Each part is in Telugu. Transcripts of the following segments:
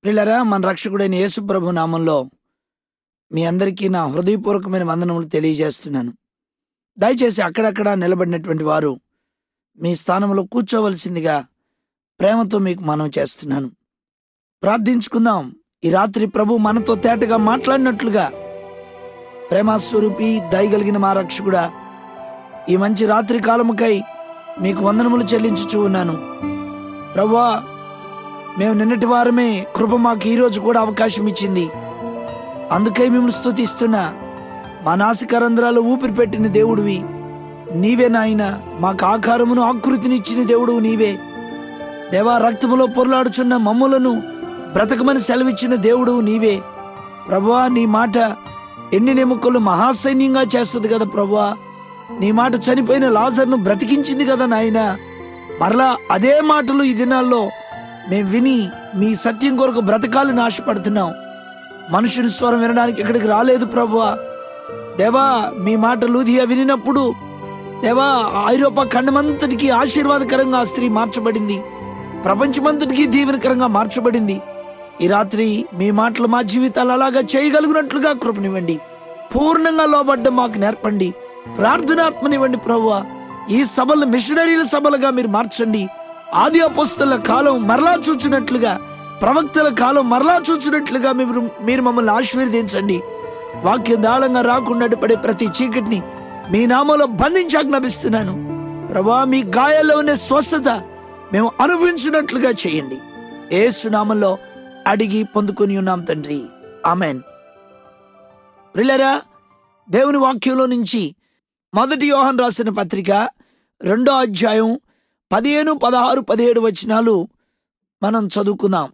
ప్రిలరా మన రక్షకుడైన యేసు ప్రభు నామంలో మీ అందరికీ నా హృదయపూర్వకమైన వందనములు తెలియజేస్తున్నాను దయచేసి అక్కడక్కడ నిలబడినటువంటి వారు మీ స్థానంలో కూర్చోవలసిందిగా ప్రేమతో మీకు మనం చేస్తున్నాను ప్రార్థించుకుందాం ఈ రాత్రి ప్రభు మనతో తేటగా మాట్లాడినట్లుగా ప్రేమస్వరూపి దయగలిగిన మా రక్షకుడా ఈ మంచి రాత్రి కాలముకై మీకు వందనములు చెల్లించుచూ ఉన్నాను ప్రభువా మేము నిన్నటి వారమే కృప మాకు ఈరోజు కూడా అవకాశం ఇచ్చింది అందుకై మిమ్మల్ని స్తుతిస్తున్నా మా నాసికరంధ్రాలు ఊపిరి పెట్టిన దేవుడివి నీవే నాయన మాకు ఆకారమును ఆకృతినిచ్చిన దేవుడు నీవే దేవా రక్తములో పొరలాడుచున్న మమ్ములను బ్రతకమని సెలవిచ్చిన దేవుడు నీవే ప్రభువా నీ మాట ఎన్ని నెముకలు మహాసైన్యంగా చేస్తుంది కదా ప్రభువా నీ మాట చనిపోయిన లాజర్ను బ్రతికించింది కదా నాయన మరలా అదే మాటలు ఈ దినాల్లో మేము విని మీ సత్యం కొరకు బ్రతకాలని ఆశపడుతున్నాం మనుషుని స్వరం వినడానికి ఇక్కడికి రాలేదు ప్రభువా దేవా మీ మాట లూదియా వినినప్పుడు దేవా ఐరోపా ఖండమంతటికి ఆశీర్వాదకరంగా ఆ స్త్రీ మార్చబడింది ప్రపంచమంతటికి దీవెనకరంగా మార్చబడింది ఈ రాత్రి మీ మాటలు మా జీవితాలు అలాగా చేయగలిగినట్లుగా కృపనివ్వండి పూర్ణంగా లోబడ్డం మాకు నేర్పండి ప్రార్థనాత్మనివ్వండి ప్రభువా ఈ సభలు మిషనరీల సభలుగా మీరు మార్చండి ఆది అపోస్తుల కాలం మరలా చూచినట్లుగా ప్రవక్తల కాలం మరలా చూచినట్లుగా మీరు మీరు మమ్మల్ని ఆశీర్వదించండి వాక్యం దాళంగా రాకుండా పడే ప్రతి చీకటిని మీ నామంలో బంధించి ఆజ్ఞాపిస్తున్నాను ప్రభా మీ గాయాల్లో ఉన్న స్వస్థత మేము అనుభవించినట్లుగా చేయండి ఏసు నామంలో అడిగి పొందుకొని ఉన్నాం తండ్రి ఆమెన్ ప్రిలరా దేవుని వాక్యంలో నుంచి మొదటి యోహన్ రాసిన పత్రిక రెండో అధ్యాయం పదిహేను పదహారు పదిహేడు వచనాలు మనం చదువుకుందాం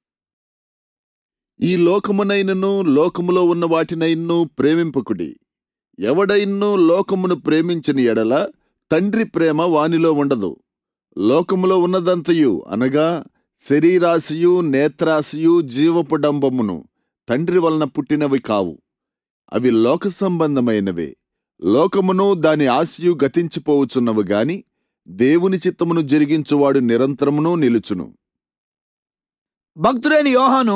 ఈ లోకమునైనను లోకములో ఉన్న వాటినైన్ను ప్రేమింపకుడి ఎవడైన్ను లోకమును ప్రేమించిన ఎడల తండ్రి ప్రేమ వానిలో ఉండదు లోకములో ఉన్నదంతయు అనగా శరీరాశియు నేత్రాశియు జీవపు డంబమును తండ్రి వలన పుట్టినవి కావు అవి లోక సంబంధమైనవే లోకమును దాని ఆశయు గతించిపోవచ్చున్నవి గాని దేవుని చిత్తమును జరిగించువాడు నిరంతరమును నిలుచును భక్తుడైన యోహాను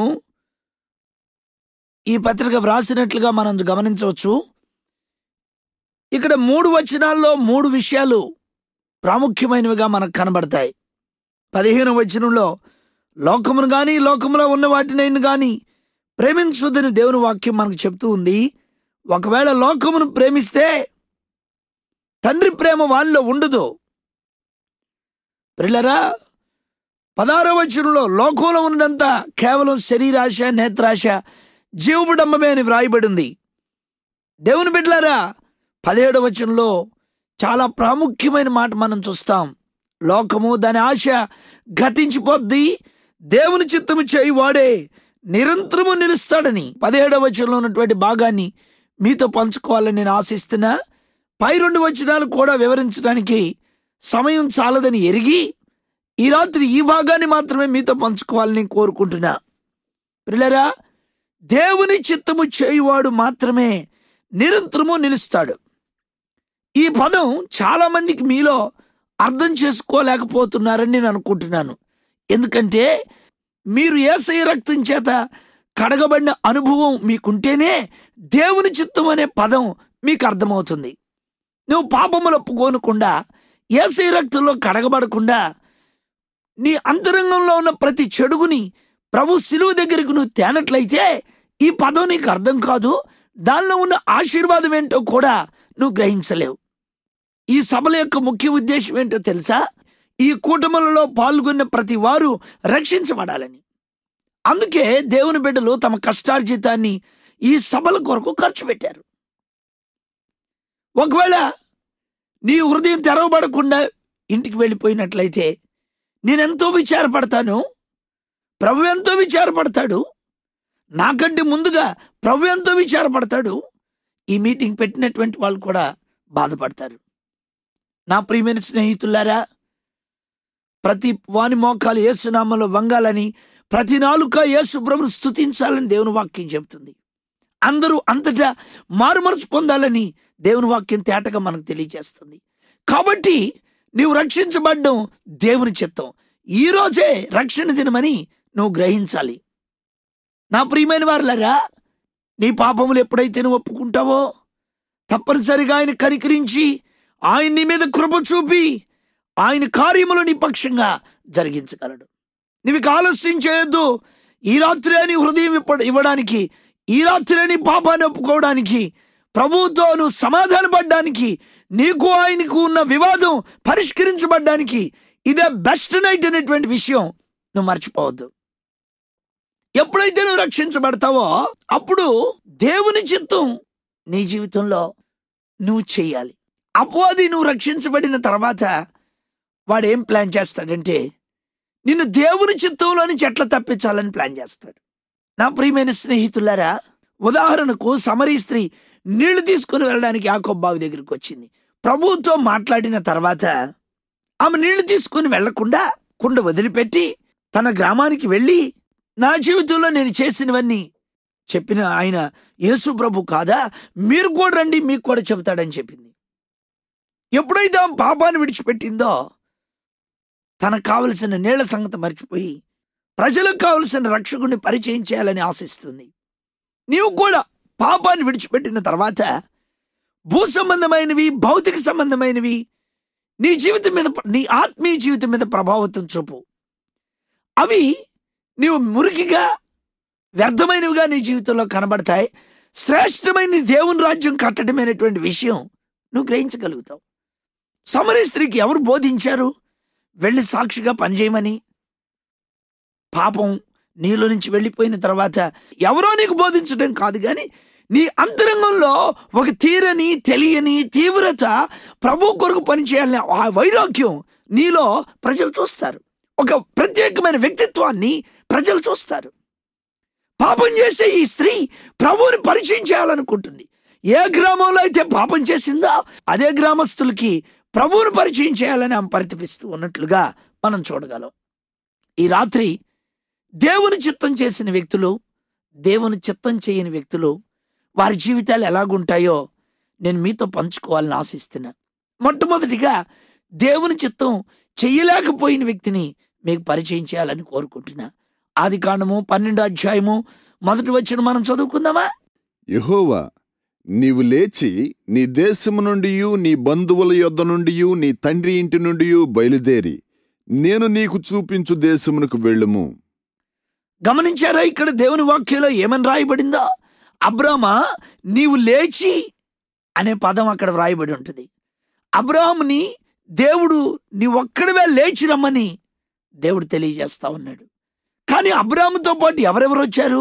ఈ పత్రిక వ్రాసినట్లుగా మనం గమనించవచ్చు ఇక్కడ మూడు వచనాల్లో మూడు విషయాలు ప్రాముఖ్యమైనవిగా మనకు కనబడతాయి పదిహేను వచనంలో లోకమును గాని లోకములో ఉన్న వాటినైనా గాని ప్రేమించొద్దని దేవుని వాక్యం మనకు చెప్తూ ఉంది ఒకవేళ లోకమును ప్రేమిస్తే తండ్రి ప్రేమ వాళ్ళలో ఉండదు ప్రిల్లరా పదారో వచనంలో లోకంలో ఉన్నదంతా కేవలం శరీరాశ నేత్రాశ జీవబుడంబమే అని వ్రాయబడింది దేవుని బిడ్డలారా పదిహేడవ వచనంలో చాలా ప్రాముఖ్యమైన మాట మనం చూస్తాం లోకము దాని ఆశ గతించిపోద్ది దేవుని చిత్తము చేయి వాడే నిరంతరము నిలుస్తాడని పదిహేడవ వచనంలో ఉన్నటువంటి భాగాన్ని మీతో పంచుకోవాలని నేను ఆశిస్తున్నా పై రెండు వచనాలు కూడా వివరించడానికి సమయం చాలదని ఎరిగి ఈ రాత్రి ఈ భాగాన్ని మాత్రమే మీతో పంచుకోవాలని కోరుకుంటున్నా పిల్లరా దేవుని చిత్తము చేయువాడు మాత్రమే నిరంతరము నిలుస్తాడు ఈ పదం చాలా మందికి మీలో అర్థం చేసుకోలేకపోతున్నారని నేను అనుకుంటున్నాను ఎందుకంటే మీరు ఏసై రక్తం చేత కడగబడిన అనుభవం మీకుంటేనే దేవుని చిత్తం అనే పదం మీకు అర్థమవుతుంది నువ్వు పాపములు ఒప్పుకోనకుండా ఏసై రక్తంలో కడగబడకుండా నీ అంతరంగంలో ఉన్న ప్రతి చెడుగుని ప్రభు శిలువ దగ్గరికి నువ్వు తేనట్లయితే ఈ పదం నీకు అర్థం కాదు దానిలో ఉన్న ఆశీర్వాదం ఏంటో కూడా నువ్వు గ్రహించలేవు ఈ సభల యొక్క ముఖ్య ఉద్దేశం ఏంటో తెలుసా ఈ కూటములలో పాల్గొన్న ప్రతి వారు రక్షించబడాలని అందుకే దేవుని బిడ్డలు తమ కష్టార్జితాన్ని ఈ సభల కొరకు ఖర్చు పెట్టారు ఒకవేళ నీ హృదయం తెరవబడకుండా ఇంటికి వెళ్ళిపోయినట్లయితే నేనెంతో విచారపడతాను ప్రభు ఎంతో విచారపడతాడు నాకంటే ముందుగా ప్రభు ఎంతో విచారపడతాడు ఈ మీటింగ్ పెట్టినటువంటి వాళ్ళు కూడా బాధపడతారు నా ప్రియమైన స్నేహితులారా ప్రతి వాని మోకాలు ఏసునామలో వంగాలని ప్రతి నాలుక యేసు ప్రభును స్తుతించాలని దేవుని వాక్యం చెబుతుంది అందరూ అంతటా మారుమరుచు పొందాలని దేవుని వాక్యం తేటగా మనకు తెలియజేస్తుంది కాబట్టి నీవు రక్షించబడ్డం దేవుని చిత్తం ఈ రోజే రక్షణ దినమని నువ్వు గ్రహించాలి నా ప్రియమైన వారులరా నీ పాపములు ఎప్పుడైతే నువ్వు ఒప్పుకుంటావో తప్పనిసరిగా ఆయన కనికరించి ఆయన నీ మీద కృప చూపి ఆయన కార్యములు నీ పక్షంగా జరిగించగలడు నువ్వు ఇక ఆలస్యం చేయొద్దు ఈ రాత్రి అని హృదయం ఇప్ప- ఇవ్వడానికి ఈ రాత్రి అని పాపాన్ని ఒప్పుకోవడానికి ప్రభువుతో నువ్వు సమాధానపడ్డానికి నీకు ఆయనకు ఉన్న వివాదం పరిష్కరించబడ్డానికి ఇదే బెస్ట్ నైట్ అనేటువంటి విషయం నువ్వు మర్చిపోవద్దు ఎప్పుడైతే నువ్వు రక్షించబడతావో అప్పుడు దేవుని చిత్తం నీ జీవితంలో నువ్వు చెయ్యాలి అపవాది నువ్వు రక్షించబడిన తర్వాత వాడు ఏం ప్లాన్ చేస్తాడంటే నిన్ను దేవుని చిత్తంలోని చెట్ల తప్పించాలని ప్లాన్ చేస్తాడు నా ప్రియమైన స్నేహితులారా ఉదాహరణకు సమరీ స్త్రీ నీళ్లు తీసుకుని వెళ్ళడానికి యాకోబ్ బావి దగ్గరికి వచ్చింది ప్రభువుతో మాట్లాడిన తర్వాత ఆమె నీళ్లు తీసుకుని వెళ్లకుండా కుండ వదిలిపెట్టి తన గ్రామానికి వెళ్ళి నా జీవితంలో నేను చేసినవన్నీ చెప్పిన ఆయన యేసు ప్రభు కాదా మీరు కూడా రండి మీకు కూడా చెబుతాడని చెప్పింది ఎప్పుడైతే ఆమె పాపాన్ని విడిచిపెట్టిందో తనకు కావలసిన నీళ్ల సంగతి మర్చిపోయి ప్రజలకు కావలసిన రక్షకుడిని పరిచయం చేయాలని ఆశిస్తుంది నీవు కూడా పాపాన్ని విడిచిపెట్టిన తర్వాత భూ సంబంధమైనవి భౌతిక సంబంధమైనవి నీ జీవితం మీద నీ ఆత్మీయ జీవితం మీద ప్రభావితం చూపు అవి నీవు మురికిగా వ్యర్థమైనవిగా నీ జీవితంలో కనబడతాయి శ్రేష్టమైన దేవుని రాజ్యం కట్టడమైనటువంటి విషయం నువ్వు గ్రహించగలుగుతావు సమరీ స్త్రీకి ఎవరు బోధించారు వెళ్ళి సాక్షిగా పనిచేయమని పాపం నీలో నుంచి వెళ్ళిపోయిన తర్వాత ఎవరో నీకు బోధించడం కాదు కానీ నీ అంతరంగంలో ఒక తీరని తెలియని తీవ్రత ప్రభు కొరకు పనిచేయాలని ఆ వైరాగ్యం నీలో ప్రజలు చూస్తారు ఒక ప్రత్యేకమైన వ్యక్తిత్వాన్ని ప్రజలు చూస్తారు పాపం చేసే ఈ స్త్రీ ప్రభువుని పరిచయం చేయాలనుకుంటుంది ఏ గ్రామంలో అయితే పాపం చేసిందో అదే గ్రామస్తులకి ప్రభువుని పరిచయం చేయాలని ఆమె పరితపిస్తూ ఉన్నట్లుగా మనం చూడగలం ఈ రాత్రి దేవుని చిత్తం చేసిన వ్యక్తులు దేవుని చిత్తం చేయని వ్యక్తులు వారి జీవితాలు ఎలాగుంటాయో నేను మీతో పంచుకోవాలని ఆశిస్తున్నా మొట్టమొదటిగా దేవుని చిత్తం చెయ్యలేకపోయిన వ్యక్తిని మీకు పరిచయం చేయాలని కోరుకుంటున్నా ఆది కాండము పన్నెండు అధ్యాయము మొదటి వచ్చిన మనం చదువుకుందామా యెహోవా నీవు లేచి నీ దేశము నుండి నీ బంధువుల యొద్ద నుండి నీ తండ్రి ఇంటి నుండి బయలుదేరి నేను నీకు చూపించు దేశమునకు వెళ్ళుము గమనించారా ఇక్కడ దేవుని వాక్యంలో ఏమని రాయబడిందో అబ్రామా నీవు లేచి అనే పదం అక్కడ వ్రాయబడి ఉంటుంది అబ్రాహాముని దేవుడు నీ ఒక్కడివే లేచి రమ్మని దేవుడు తెలియజేస్తా ఉన్నాడు కానీ అబ్రాహాముతో పాటు ఎవరెవరు వచ్చారు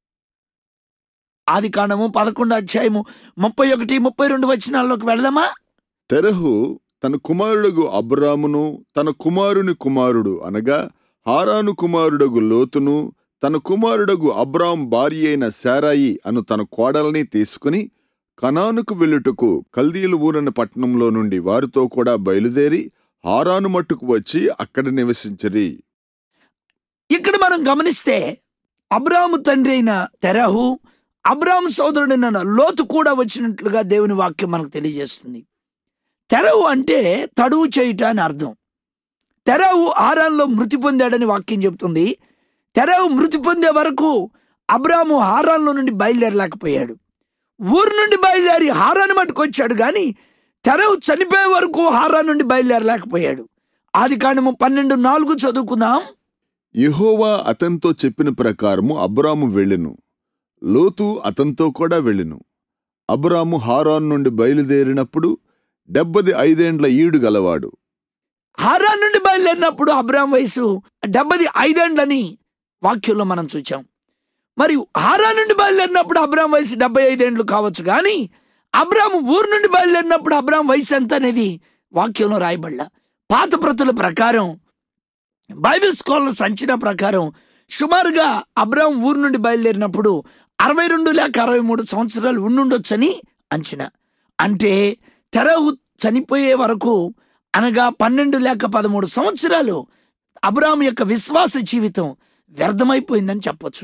ఆది కాండము పదకొండు అధ్యాయము ముప్పై ఒకటి ముప్పై రెండు వచనాల్లోకి వెళదామా తెరహు తన కుమారుడగు అబ్రామును తన కుమారుని కుమారుడు అనగా హారాను కుమారుడగు లోతును తన కుమారుడగు అబ్రాం భార్య అయిన శారాయి అను తన కోడల్ని తీసుకుని కనానుకు వెళ్ళుటకు కల్దీలు ఊరని పట్టణంలో నుండి వారితో కూడా బయలుదేరి హారాను మట్టుకు వచ్చి అక్కడ నివసించరి ఇక్కడ మనం గమనిస్తే అబ్రాము తండ్రి అయిన తెరహు అబ్రాము సోదరుడైన లోతు కూడా వచ్చినట్లుగా దేవుని వాక్యం మనకు తెలియజేస్తుంది తెరవు అంటే తడువు చేయుట అని అర్థం తెరవు హారాన్లో మృతి పొందాడని వాక్యం చెబుతుంది తెరవు మృతి పొందే వరకు అబ్రాము హారాన్లో నుండి బయలుదేరలేకపోయాడు ఊరు నుండి బయలుదేరి హారాన్ని మట్టుకు వచ్చాడు కానీ తెరవు చనిపోయే వరకు హారా నుండి బయలుదేరలేకపోయాడు ఆది కాండము పన్నెండు నాలుగు చదువుకుందాం యెహోవా అతనితో చెప్పిన ప్రకారము అబ్రాము వెళ్ళెను లోతు అతనితో కూడా వెళ్ళెను అబ్రాము హారాన్ నుండి బయలుదేరినప్పుడు డెబ్బది ఐదేండ్ల ఈడు గలవాడు హారా నుండి బయలుదేరినప్పుడు అబ్రాం వయసు డెబ్బది ఐదేండ్లని వాక్యంలో మనం చూచాం మరి హారా నుండి బయలుదేరినప్పుడు అబ్రాం వయసు డెబ్బై ఐదేండ్లు కావచ్చు కానీ అబ్రాము ఊరు నుండి బయలుదేరినప్పుడు అబ్రాం వయసు ఎంత అనేది వాక్యంలో రాయబడ్డ పాత ప్రతుల ప్రకారం బైబిల్ స్కాలర్స్ అంచనా ప్రకారం సుమారుగా అబ్రాం ఊరు నుండి బయలుదేరినప్పుడు అరవై రెండు లేక అరవై మూడు సంవత్సరాలు ఉండుండొచ్చని అంచనా అంటే తెరవు చనిపోయే వరకు అనగా పన్నెండు లేక పదమూడు సంవత్సరాలు అబ్రాం యొక్క విశ్వాస జీవితం వ్యర్థమైపోయిందని చెప్పొచ్చు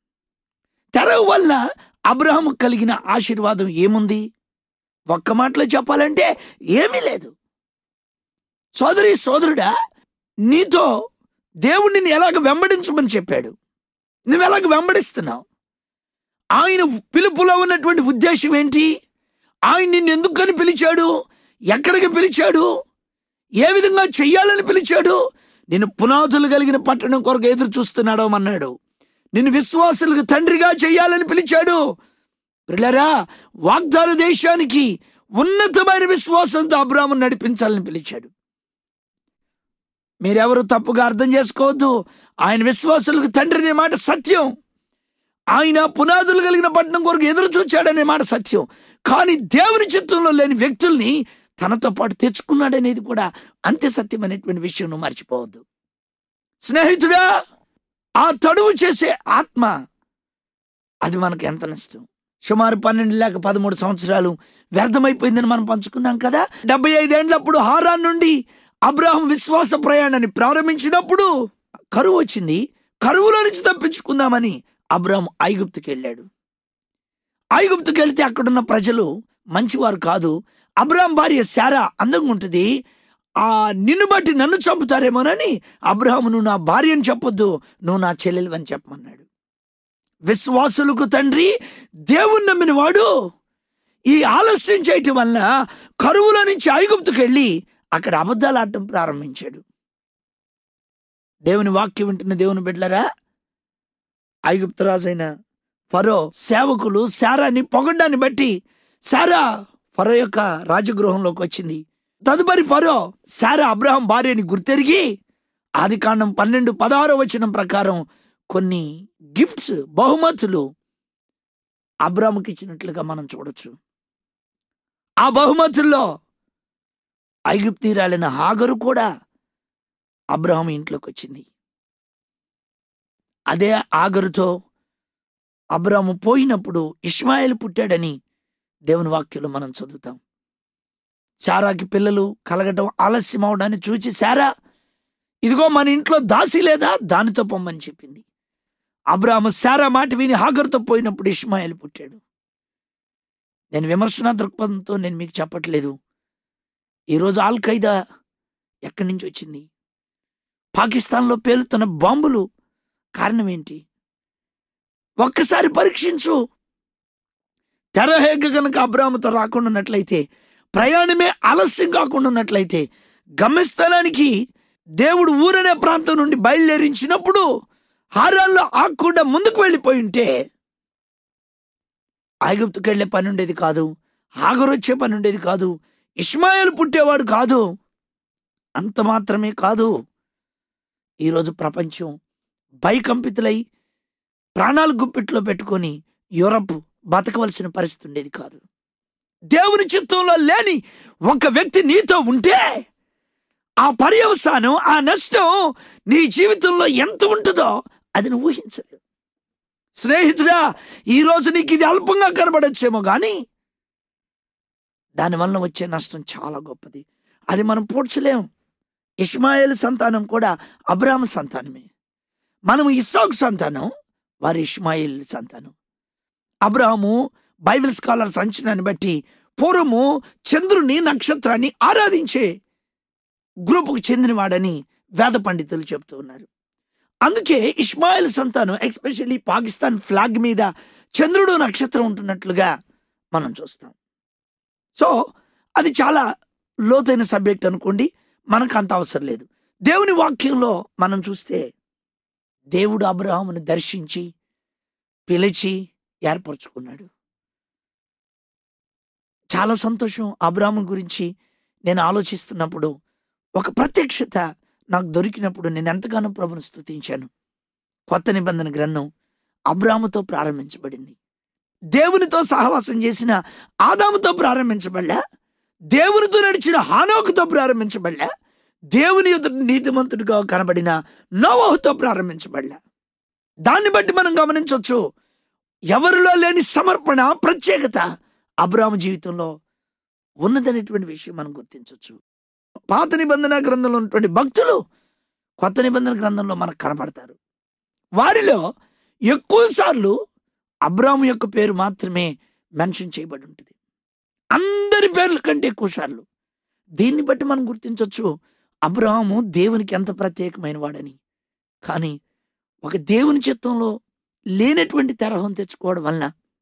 తెరవు వల్ల అబ్రహాము కలిగిన ఆశీర్వాదం ఏముంది ఒక్క మాటలో చెప్పాలంటే ఏమీ లేదు సోదరి సోదరుడా నీతో దేవుడిని ఎలాగ వెంబడించమని చెప్పాడు నువ్వు ఎలాగ వెంబడిస్తున్నావు ఆయన పిలుపులో ఉన్నటువంటి ఉద్దేశం ఏంటి ఆయన నిన్ను ఎందుకని పిలిచాడు ఎక్కడికి పిలిచాడు ఏ విధంగా చెయ్యాలని పిలిచాడు నిన్ను పునాదులు కలిగిన పట్టణం కొరకు ఎదురు చూస్తున్నాడు అన్నాడు నిన్ను విశ్వాసులకు తండ్రిగా చెయ్యాలని పిలిచాడు పిల్లరా వాగ్దాన దేశానికి ఉన్నతమైన విశ్వాసంతో అబ్రాహ్మను నడిపించాలని పిలిచాడు మీరెవరు తప్పుగా అర్థం చేసుకోవద్దు ఆయన విశ్వాసులకు తండ్రి అనే మాట సత్యం ఆయన పునాదులు కలిగిన పట్టణం కొరకు ఎదురు చూచాడనే మాట సత్యం కానీ దేవుని చిత్తంలో లేని వ్యక్తుల్ని తనతో పాటు తెచ్చుకున్నాడనేది కూడా అంతే సత్యమైనటువంటి విషయం నువ్వు మర్చిపోవద్దు స్నేహితుడా ఆ తడువు చేసే ఆత్మ అది మనకు ఎంత నష్టం సుమారు పన్నెండు లేక పదమూడు సంవత్సరాలు వ్యర్థమైపోయిందని మనం పంచుకున్నాం కదా డెబ్బై ఐదేండ్లప్పుడు హారాన్ నుండి అబ్రాహం విశ్వాస ప్రయాణాన్ని ప్రారంభించినప్పుడు కరువు వచ్చింది కరువులో నుంచి తప్పించుకుందామని అబ్రాహం ఐగుప్తుకి వెళ్ళాడు ఐగుప్తుకి వెళ్తే అక్కడున్న ప్రజలు మంచివారు కాదు అబ్రాహం భార్య శారా అందంగా ఉంటుంది ఆ నిన్ను బట్టి నన్ను చంపుతారేమోనని అబ్రహాము నువ్వు నా భార్యని చెప్పొద్దు నువ్వు నా చెల్లెలు అని చెప్పమన్నాడు విశ్వాసులకు తండ్రి దేవుని నమ్మిన వాడు ఈ ఆలస్యం చేయటం వల్ల కరువులో నుంచి ఐగుప్తుకు వెళ్ళి అక్కడ అబద్ధాలు ఆడటం ప్రారంభించాడు దేవుని వాక్యం వింటున్న దేవుని బిడ్డలరా ఐగుప్తు రాజైన ఫరో సేవకులు శారాని పొగడ్డాన్ని బట్టి శారా ఫరో యొక్క రాజగృహంలోకి వచ్చింది తదుపరి ఫరో శారా అబ్రహం భార్యని గుర్తెరిగి ఆది కాండం పన్నెండు పదహారో వచనం ప్రకారం కొన్ని గిఫ్ట్స్ బహుమతులు అబ్రాముకి ఇచ్చినట్లుగా మనం చూడొచ్చు ఆ బహుమతుల్లో ఐగుప్తీరాలైన హాగరు కూడా అబ్రహం ఇంట్లోకి వచ్చింది అదే ఆగరుతో అబ్రాము పోయినప్పుడు ఇస్మాయిల్ పుట్టాడని దేవుని వాక్యంలో మనం చదువుతాం శారాకి పిల్లలు కలగటం ఆలస్యం అవడాన్ని చూచి శారా ఇదిగో మన ఇంట్లో దాసి లేదా దానితో పొమ్మని చెప్పింది అబ్రాహము శారా మాట విని హాగర్తో పోయినప్పుడు ఇస్మాయిల్ పుట్టాడు నేను విమర్శన దృక్పథంతో నేను మీకు చెప్పట్లేదు ఈరోజు ఆల్ ఖైదా ఎక్కడి నుంచి వచ్చింది పాకిస్తాన్లో పేలుతున్న బాంబులు కారణం ఏంటి ఒక్కసారి పరీక్షించు తెరహేగ గనక అబ్రాహ్మతో రాకుండా ఉన్నట్లయితే ప్రయాణమే ఆలస్యం కాకుండా ఉన్నట్లయితే గమ్యస్థానానికి దేవుడు ఊరనే ప్రాంతం నుండి బయలుదేరించినప్పుడు హారాల్లో ఆకుండా ముందుకు వెళ్ళిపోయి ఉంటే ఐగుప్తుకు వెళ్ళే పని ఉండేది కాదు హాగరు వచ్చే పని ఉండేది కాదు ఇస్మాయిల్ పుట్టేవాడు కాదు అంత మాత్రమే కాదు ఈరోజు ప్రపంచం భయకంపితులై ప్రాణాలు గుప్పిట్లో పెట్టుకొని యూరప్ బతకవలసిన పరిస్థితి ఉండేది కాదు దేవుని చిత్తంలో లేని ఒక వ్యక్తి నీతో ఉంటే ఆ పర్యవసానం ఆ నష్టం నీ జీవితంలో ఎంత ఉంటుందో అది నువ్వు ఊహించలేవు స్నేహితుడా ఈరోజు నీకు ఇది అల్పంగా కనబడచ్చేమో కానీ దానివల్ల వచ్చే నష్టం చాలా గొప్పది అది మనం పూడ్చలేం ఇస్మాయిల్ సంతానం కూడా అబ్రాహ్మ సంతానమే మనము ఇస్సాకు సంతానం వారి ఇస్మాయిల్ సంతానం అబ్రహము బైబిల్ స్కాలర్స్ అంచనాన్ని బట్టి పూర్వము చంద్రుని నక్షత్రాన్ని ఆరాధించే గ్రూపుకు చెందినవాడని వేద పండితులు చెప్తూ ఉన్నారు అందుకే ఇస్మాయిల్ సంతానం ఎస్పెషల్లీ పాకిస్తాన్ ఫ్లాగ్ మీద చంద్రుడు నక్షత్రం ఉంటున్నట్లుగా మనం చూస్తాం సో అది చాలా లోతైన సబ్జెక్ట్ అనుకోండి మనకు అంత అవసరం లేదు దేవుని వాక్యంలో మనం చూస్తే దేవుడు అబ్రహామును దర్శించి పిలిచి ఏర్పరచుకున్నాడు చాలా సంతోషం అబ్రాహ్ము గురించి నేను ఆలోచిస్తున్నప్పుడు ఒక ప్రత్యక్షత నాకు దొరికినప్పుడు నేను ఎంతగానో ప్రభుని స్తుతించాను కొత్త నిబంధన గ్రంథం అబ్రాముతో ప్రారంభించబడింది దేవునితో సహవాసం చేసిన ఆదాముతో ప్రారంభించబడ్డా దేవునితో నడిచిన హానోకుతో ప్రారంభించబడ్డా దేవుని ఎదుట నీతిమంతుడిగా కనబడిన నోవహుతో ప్రారంభించబడ్డా దాన్ని బట్టి మనం గమనించవచ్చు ఎవరిలో లేని సమర్పణ ప్రత్యేకత అబ్రాము జీవితంలో ఉన్నదనేటువంటి విషయం మనం గుర్తించవచ్చు పాత నిబంధన గ్రంథంలో ఉన్నటువంటి భక్తులు కొత్త నిబంధన గ్రంథంలో మనకు కనపడతారు వారిలో ఎక్కువ సార్లు అబ్రాము యొక్క పేరు మాత్రమే మెన్షన్ చేయబడి ఉంటుంది అందరి పేర్ల కంటే ఎక్కువ సార్లు దీన్ని బట్టి మనం గుర్తించవచ్చు అబ్రహాము దేవునికి ఎంత ప్రత్యేకమైన వాడని కానీ ఒక దేవుని చిత్తంలో లేనటువంటి తరహం తెచ్చుకోవడం వలన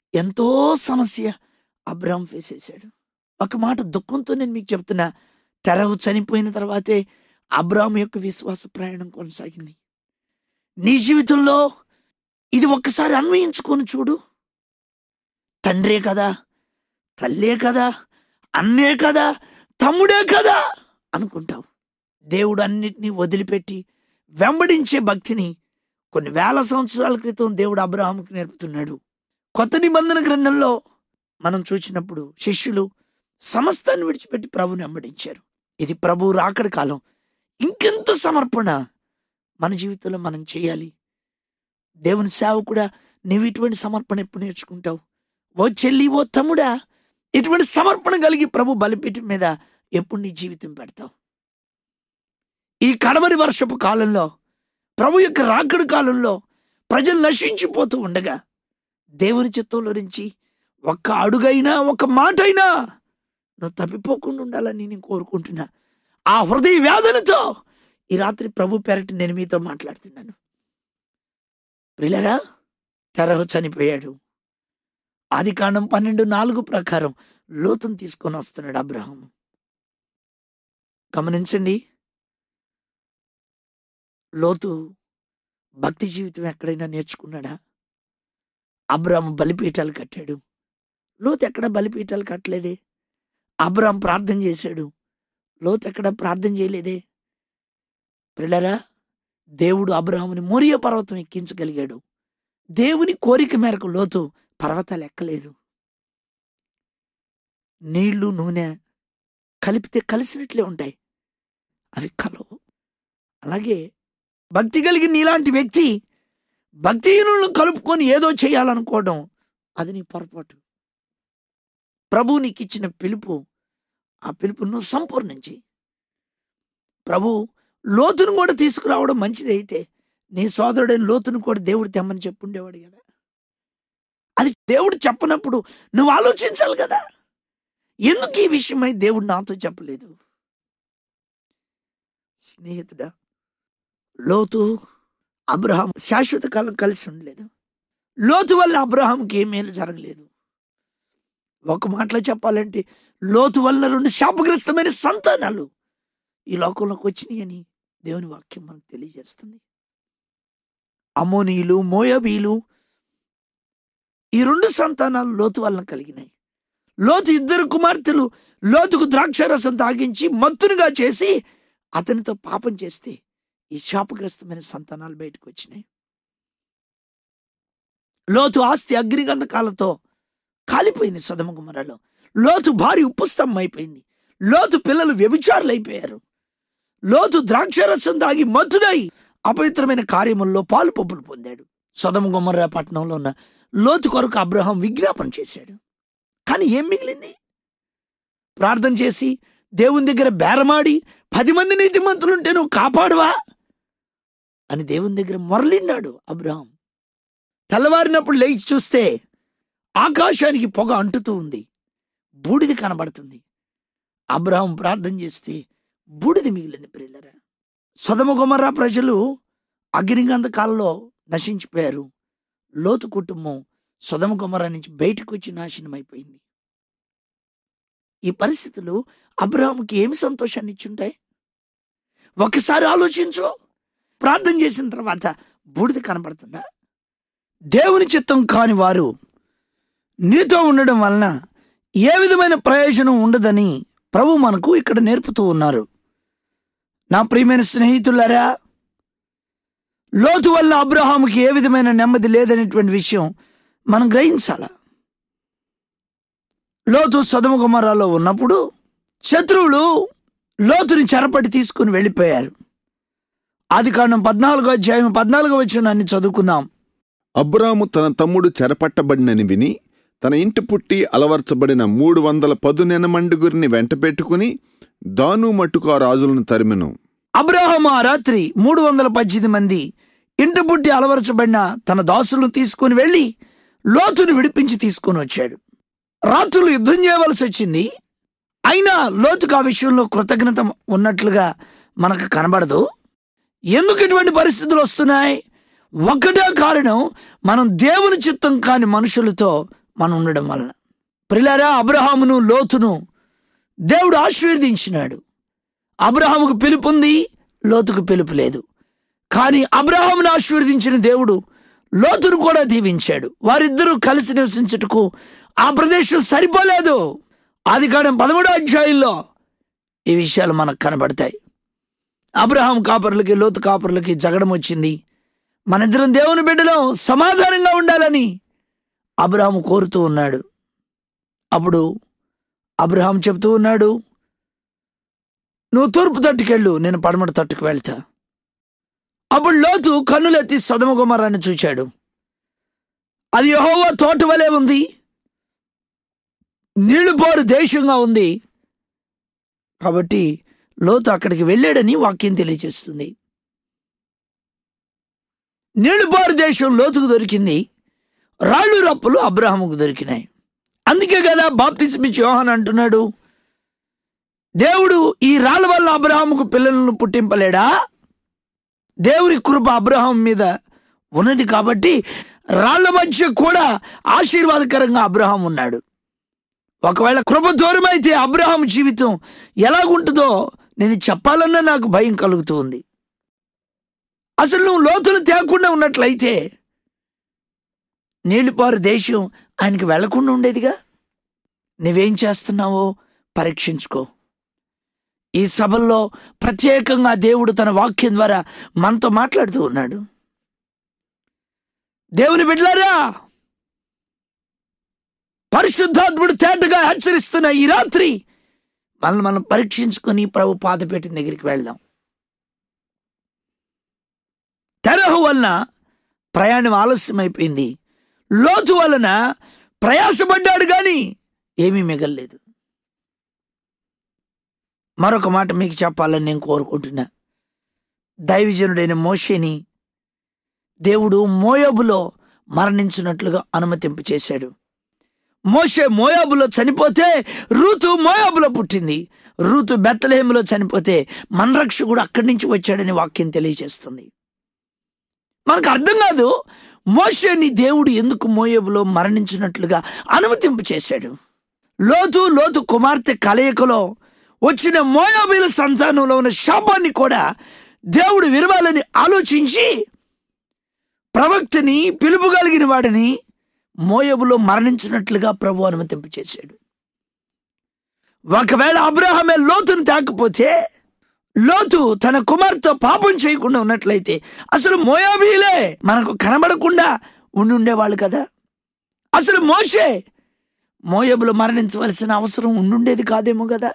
ఎంతో సమస్య అబ్రాహం ఫేస్ చేశాడు ఒక మాట దుఃఖంతో నేను మీకు చెప్తున్నా తెరవు చనిపోయిన తర్వాతే అబ్రాహం యొక్క విశ్వాస ప్రయాణం కొనసాగింది నీ జీవితంలో ఇది ఒక్కసారి అన్వయించుకొని చూడు తండ్రే కదా తల్లే కదా అన్నే కదా తమ్ముడే కదా అనుకుంటావు దేవుడు అన్నిటినీ వదిలిపెట్టి వెంబడించే భక్తిని కొన్ని వేల సంవత్సరాల క్రితం దేవుడు అబ్రహాముకి నేర్పుతున్నాడు కొత్త నిబంధన గ్రంథంలో మనం చూసినప్పుడు శిష్యులు సమస్తాన్ని విడిచిపెట్టి ప్రభుని వెంబడించారు ఇది ప్రభు రాకడి కాలం ఇంకెంత సమర్పణ మన జీవితంలో మనం చేయాలి దేవుని సేవ కూడా నీవు ఇటువంటి సమర్పణ ఎప్పుడు నేర్చుకుంటావు ఓ చెల్లి ఓ తమ్ముడా ఇటువంటి సమర్పణ కలిగి ప్రభు బలిపీఠం మీద ఎప్పుడు నీ జీవితం పెడతావు ఈ కడవరి వర్షపు కాలంలో ప్రభు యొక్క రాకడి కాలంలో ప్రజలు నశించిపోతూ ఉండగా దేవుని చిత్తంలో నుంచి ఒక్క అడుగైనా ఒక మాట అయినా నువ్వు తప్పిపోకుండా ఉండాలని నేను కోరుకుంటున్నా ఆ హృదయ వేదనతో ఈ రాత్రి ప్రభు పెరటి నేను మీతో మాట్లాడుతున్నాను ప్రిలరా తెరహు చనిపోయాడు ఆది కాండం పన్నెండు నాలుగు ప్రకారం లోతును తీసుకొని వస్తున్నాడు అబ్రహం గమనించండి లోతు భక్తి జీవితం ఎక్కడైనా నేర్చుకున్నాడా అబ్రాహం బలిపీఠాలు కట్టాడు లోతు ఎక్కడ బలిపీఠాలు కట్టలేదే అబ్రాహం ప్రార్థన చేశాడు లోతు ఎక్కడ ప్రార్థన చేయలేదే పిల్లరా దేవుడు అబ్రహాముని మోరియ పర్వతం ఎక్కించగలిగాడు దేవుని కోరిక మేరకు లోతు పర్వతాలు ఎక్కలేదు నీళ్లు నూనె కలిపితే కలిసినట్లే ఉంటాయి అవి కలవు అలాగే భక్తి కలిగిన నీలాంటి వ్యక్తి భక్తిహీనులను కలుపుకొని ఏదో చేయాలనుకోవడం అది నీ పొరపాటు ప్రభు నీకు ఇచ్చిన పిలుపు ఆ పిలుపును సంపూర్ణం చేయి ప్రభు లోతును కూడా తీసుకురావడం మంచిది అయితే నీ సోదరుడైన లోతును కూడా దేవుడు తెమ్మని చెప్పుండేవాడు కదా అది దేవుడు చెప్పనప్పుడు నువ్వు ఆలోచించాలి కదా ఎందుకు ఈ విషయమై దేవుడు నాతో చెప్పలేదు స్నేహితుడా లోతు అబ్రహాం శాశ్వత కాలం కలిసి ఉండలేదు లోతు వల్ల అబ్రహాంకి ఏ మేలు జరగలేదు ఒక మాటలో చెప్పాలంటే లోతు వల్ల రెండు శాపగ్రస్తమైన సంతానాలు ఈ లోకంలోకి వచ్చినాయి అని దేవుని వాక్యం మనకు తెలియజేస్తుంది అమోనీయులు మోయబీలు ఈ రెండు సంతానాలు లోతు వలన కలిగినాయి లోతు ఇద్దరు కుమార్తెలు లోతుకు ద్రాక్షారసం తాగించి మత్తునుగా చేసి అతనితో పాపం చేస్తే ఈ శాపగ్రస్తమైన సంతానాలు బయటకు వచ్చినాయి లోతు ఆస్తి అగ్నిగంధకాలతో కాలిపోయింది సదమగుమరలో లోతు భారీ ఉప్పుస్తంభం అయిపోయింది లోతు పిల్లలు వ్యభిచారులు అయిపోయారు లోతు ద్రాక్షరసం దాగి మత్తుడై అపవిత్రమైన కార్యముల్లో పాలు పప్పులు పొందాడు సొదమ గుమ్మర్ర పట్టణంలో ఉన్న లోతు కొరకు అబ్రహాం విజ్ఞాపన చేశాడు కానీ ఏం మిగిలింది ప్రార్థన చేసి దేవుని దగ్గర బేరమాడి పది మంది నీతిమంతులుంటే నువ్వు కాపాడువా అని దేవుని దగ్గర మొరలిన్నాడు అబ్రహాం తెల్లవారినప్పుడు లేచి చూస్తే ఆకాశానికి పొగ అంటుతూ ఉంది బూడిది కనబడుతుంది అబ్రహాం ప్రార్థన చేస్తే బూడిది మిగిలింది ప్రిల్లరా సొదమ గుమర్రా ప్రజలు అగ్నిగంధ కాలంలో నశించిపోయారు లోతు కుటుంబం సొదమ గుమర్రా నుంచి బయటకు వచ్చి నాశనం అయిపోయింది ఈ పరిస్థితులు అబ్రహాంకి ఏమి సంతోషాన్ని ఇచ్చుంటాయి ఒకసారి ఆలోచించు ప్రార్థన చేసిన తర్వాత బూడిద కనబడుతుందా దేవుని చిత్తం కాని వారు నీతో ఉండడం వలన ఏ విధమైన ప్రయోజనం ఉండదని ప్రభు మనకు ఇక్కడ నేర్పుతూ ఉన్నారు నా ప్రియమైన స్నేహితులారా లోతు వల్ల అబ్రహాముకి ఏ విధమైన నెమ్మది లేదనేటువంటి విషయం మనం గ్రహించాల లోతు సదమ కుమారాలో ఉన్నప్పుడు శత్రువులు లోతుని చెరపట్టి తీసుకుని వెళ్ళిపోయారు ఆది కాండం పద్నాలుగో అధ్యాయం పద్నాలుగో వచ్చిన అన్ని చదువుకుందాం అబ్రాము తన తమ్ముడు చెరపట్టబడినని విని తన ఇంటి పుట్టి అలవర్చబడిన మూడు వందల పదునెనమండుగురిని వెంటపెట్టుకుని దాను మట్టుకు ఆ రాజులను తరిమెను అబ్రహాం ఆ రాత్రి మూడు వందల పద్దెనిమిది మంది ఇంటి పుట్టి అలవరచబడిన తన దాసులను తీసుకుని వెళ్ళి లోతుని విడిపించి తీసుకొని వచ్చాడు రాత్రులు యుద్ధం చేయవలసి వచ్చింది అయినా లోతుకు ఆ విషయంలో కృతజ్ఞత ఉన్నట్లుగా మనకు కనబడదు ఎందుకు ఇటువంటి పరిస్థితులు వస్తున్నాయి ఒకటే కారణం మనం దేవుని చిత్తం కాని మనుషులతో మనం ఉండడం వలన ప్రిలారా అబ్రహామును లోతును దేవుడు ఆశీర్వదించినాడు అబ్రహాముకు పిలుపు ఉంది లోతుకు పిలుపు లేదు కానీ అబ్రహామును ఆశీర్వదించిన దేవుడు లోతును కూడా దీవించాడు వారిద్దరూ కలిసి నివసించుటకు ఆ ప్రదేశం సరిపోలేదు ఆది కాలం పదమూడో అధ్యాయంలో ఈ విషయాలు మనకు కనబడతాయి అబ్రహాం కాపర్లకి లోతు కాపర్లకి జగడం వచ్చింది మనిద్దరం దేవుని బిడ్డలం సమాధానంగా ఉండాలని అబ్రహాం కోరుతూ ఉన్నాడు అప్పుడు అబ్రహాం చెబుతూ ఉన్నాడు నువ్వు తూర్పు తట్టుకెళ్ళు నేను పడమటి తట్టుకు వెళ్తా అప్పుడు లోతు కన్నులెత్తి సదమ గుమరాన్ని చూచాడు అది యెహోవా తోట వలె ఉంది నీళ్లు పోరు దేశంగా ఉంది కాబట్టి లోతు అక్కడికి వెళ్ళాడని వాక్యం తెలియజేస్తుంది నీళ్లు పోరు దేశం లోతుకు దొరికింది రాళ్ళు రప్పులు అబ్రహాముకు దొరికినాయి అందుకే కదా బాప్తిస్మిచ్ యోహాన్ అంటున్నాడు దేవుడు ఈ రాళ్ళ వల్ల అబ్రహాముకు పిల్లలను పుట్టింపలేడా దేవుని కృప అబ్రహాం మీద ఉన్నది కాబట్టి రాళ్ల మధ్య కూడా ఆశీర్వాదకరంగా అబ్రహాం ఉన్నాడు ఒకవేళ కృప దూరమైతే అబ్రహాం జీవితం ఎలాగుంటుందో నేను చెప్పాలన్నా నాకు భయం కలుగుతూ ఉంది అసలు నువ్వు లోతులు తేకుండా ఉన్నట్లయితే నీళ్ళుపారు దేశం ఆయనకి వెళ్లకుండా ఉండేదిగా నువ్వేం చేస్తున్నావో పరీక్షించుకో ఈ సభల్లో ప్రత్యేకంగా దేవుడు తన వాక్యం ద్వారా మనతో మాట్లాడుతూ ఉన్నాడు దేవుని బిడ్డలారా పరిశుద్ధాత్ముడు తేటగా హెచ్చరిస్తున్న ఈ రాత్రి మనల్ని మనం పరీక్షించుకొని ప్రభు పాదపేట దగ్గరికి వెళ్దాం తెరహు వలన ప్రయాణం ఆలస్యమైపోయింది లోతు వలన ప్రయాసపడ్డాడు గాని ఏమీ మిగల్లేదు మరొక మాట మీకు చెప్పాలని నేను కోరుకుంటున్నా దైవజనుడైన మోషేని దేవుడు మోయాబులో మరణించినట్లుగా అనుమతింపు చేశాడు మోషే మోయాబులో చనిపోతే రూతు మోయాబులో పుట్టింది రూతు బెత్తలేములో చనిపోతే మన రక్షకుడు అక్కడి నుంచి వచ్చాడని వాక్యం తెలియజేస్తుంది మనకు అర్థం కాదు మోషేని దేవుడు ఎందుకు మోయబులో మరణించినట్లుగా అనుమతింపు చేశాడు లోతు లోతు కుమార్తె కలయికలో వచ్చిన మోయాబీల సంతానంలో ఉన్న శాపాన్ని కూడా దేవుడు విరవాలని ఆలోచించి ప్రవక్తని పిలుపు కలిగిన వాడిని మోయబులో మరణించినట్లుగా ప్రభు అనుమతింపు చేశాడు ఒకవేళ అబ్రహమే లోతును తాకపోతే లోతు తన కుమార్తె పాపం చేయకుండా ఉన్నట్లయితే అసలు మోయాబీలే మనకు కనబడకుండా ఉండి ఉండేవాళ్ళు కదా అసలు మోషే మోయబులు మరణించవలసిన అవసరం ఉండుండేది కాదేమో కదా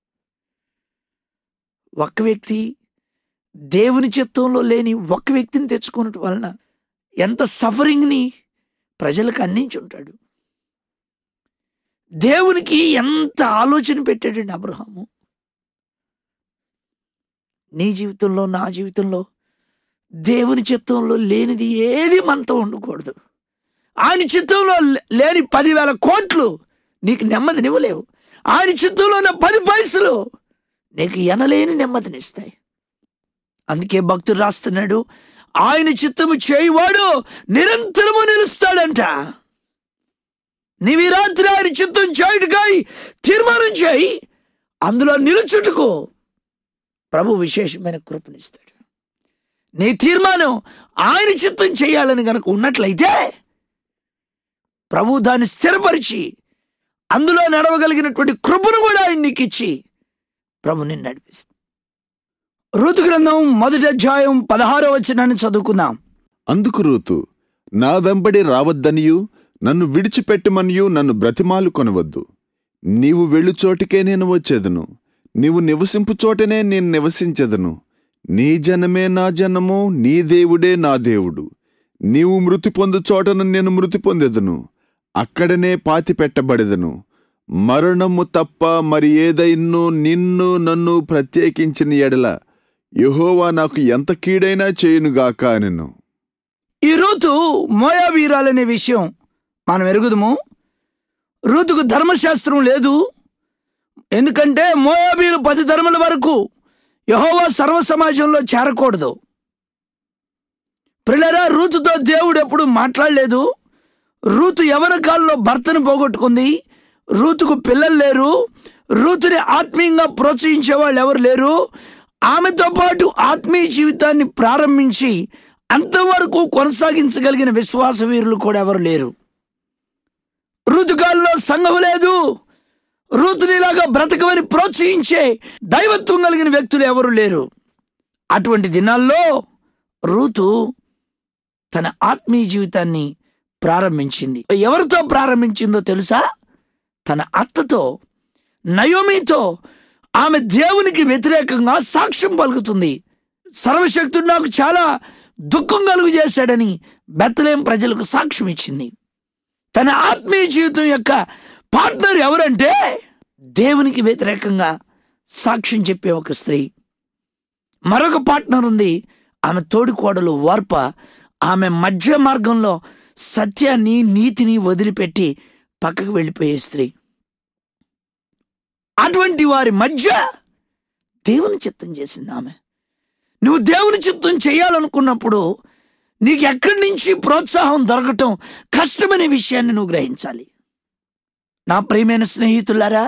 ఒక్క వ్యక్తి దేవుని చిత్తంలో లేని ఒక్క వ్యక్తిని తెచ్చుకోవటం వలన ఎంత సఫరింగ్ని ప్రజలకు అందించి ఉంటాడు దేవునికి ఎంత ఆలోచన పెట్టాడండి అబ్రహాము నీ జీవితంలో నా జీవితంలో దేవుని చిత్తంలో లేనిది ఏది మనతో ఉండకూడదు ఆయన చిత్తంలో లేని పదివేల కోట్లు నీకు నెమ్మదినివ్వలేవు ఆయన చిత్తంలో ఉన్న పది పైసలు నీకు ఎనలేని నెమ్మదినిస్తాయి అందుకే భక్తుడు రాస్తున్నాడు ఆయన చిత్తము చేయువాడు నిరంతరము నిలుస్తాడంట నీవి రాత్రి ఆయన చిత్తం చేయుటకై తీర్మానం చేయి అందులో నిలుచుటకు ప్రభు విశేషమైన కృపనిస్తాడు నీ తీర్మానం ఆయన చిత్తం చేయాలని గనక ఉన్నట్లయితే ప్రభు దాన్ని స్థిరపరిచి అందులో నడవగలిగినటువంటి కృపను కూడా ఆయన నీకు ఇచ్చి ప్రభు నిన్ను నడిపిస్తుంది ఋతు గ్రంథం మొదటి అధ్యాయం పదహారో వచనాన్ని చదువుకుందాం అందుకు రూతు నా వెంబడి రావద్దనియు నన్ను విడిచిపెట్టమనియు నన్ను బ్రతిమాలు కొనవద్దు నీవు వెళ్ళు చోటికే నేను వచ్చేదను నీవు నివసింపు చోటనే నేను నివసించెదను నీ జనమే నా జనము నీ దేవుడే నా దేవుడు నీవు మృతి పొందు చోటను నేను మృతి పొందెదను అక్కడనే పాతి పెట్టబడెదను మరణము తప్ప మరి ఏదైనో నిన్ను నన్ను ప్రత్యేకించిన ఎడల యెహోవా నాకు ఎంత కీడైనా చేయునుగాక అనెను ఈ ఋతు మోయాబీరాలనే విషయం మనం ఎరుగుదము ఋతుకు ధర్మశాస్త్రం లేదు ఎందుకంటే మోయాబీలు పది ధర్మల వరకు యహోవా సర్వ సమాజంలో చేరకూడదు పిల్లరా ఋతుతో దేవుడు ఎప్పుడు మాట్లాడలేదు రూతు ఎవరి కాలంలో భర్తను పోగొట్టుకుంది రూతుకు పిల్లలు లేరు రూతుని ఆత్మీయంగా ప్రోత్సహించే వాళ్ళు ఎవరు లేరు ఆమెతో పాటు ఆత్మీయ జీవితాన్ని ప్రారంభించి అంతవరకు కొనసాగించగలిగిన విశ్వాస వీరులు కూడా ఎవరు లేరు ఋతుకాల్లో సంఘం లేదు ఋతునిలాగా బ్రతకమని ప్రోత్సహించే దైవత్వం కలిగిన వ్యక్తులు ఎవరు లేరు అటువంటి దినాల్లో రూతు తన ఆత్మీయ జీవితాన్ని ప్రారంభించింది ఎవరితో ప్రారంభించిందో తెలుసా తన అత్తతో నయోమితో ఆమె దేవునికి వ్యతిరేకంగా సాక్ష్యం పలుకుతుంది సర్వశక్తుడు నాకు చాలా దుఃఖం కలుగు చేశాడని బెత్తలేం ప్రజలకు సాక్ష్యం ఇచ్చింది తన ఆత్మీయ జీవితం యొక్క పార్ట్నర్ ఎవరంటే దేవునికి వ్యతిరేకంగా సాక్ష్యం చెప్పే ఒక స్త్రీ మరొక పార్ట్నర్ ఉంది ఆమె తోడికోడలు వార్ప ఆమె మధ్య మార్గంలో సత్యాన్ని నీతిని వదిలిపెట్టి పక్కకు వెళ్ళిపోయే స్త్రీ అటువంటి వారి మధ్య దేవుని చిత్తం చేసింది ఆమె నువ్వు దేవుని చిత్తం చేయాలనుకున్నప్పుడు నీకు ఎక్కడి నుంచి ప్రోత్సాహం దొరకటం కష్టమనే విషయాన్ని నువ్వు గ్రహించాలి నా ప్రియమైన స్నేహితులారా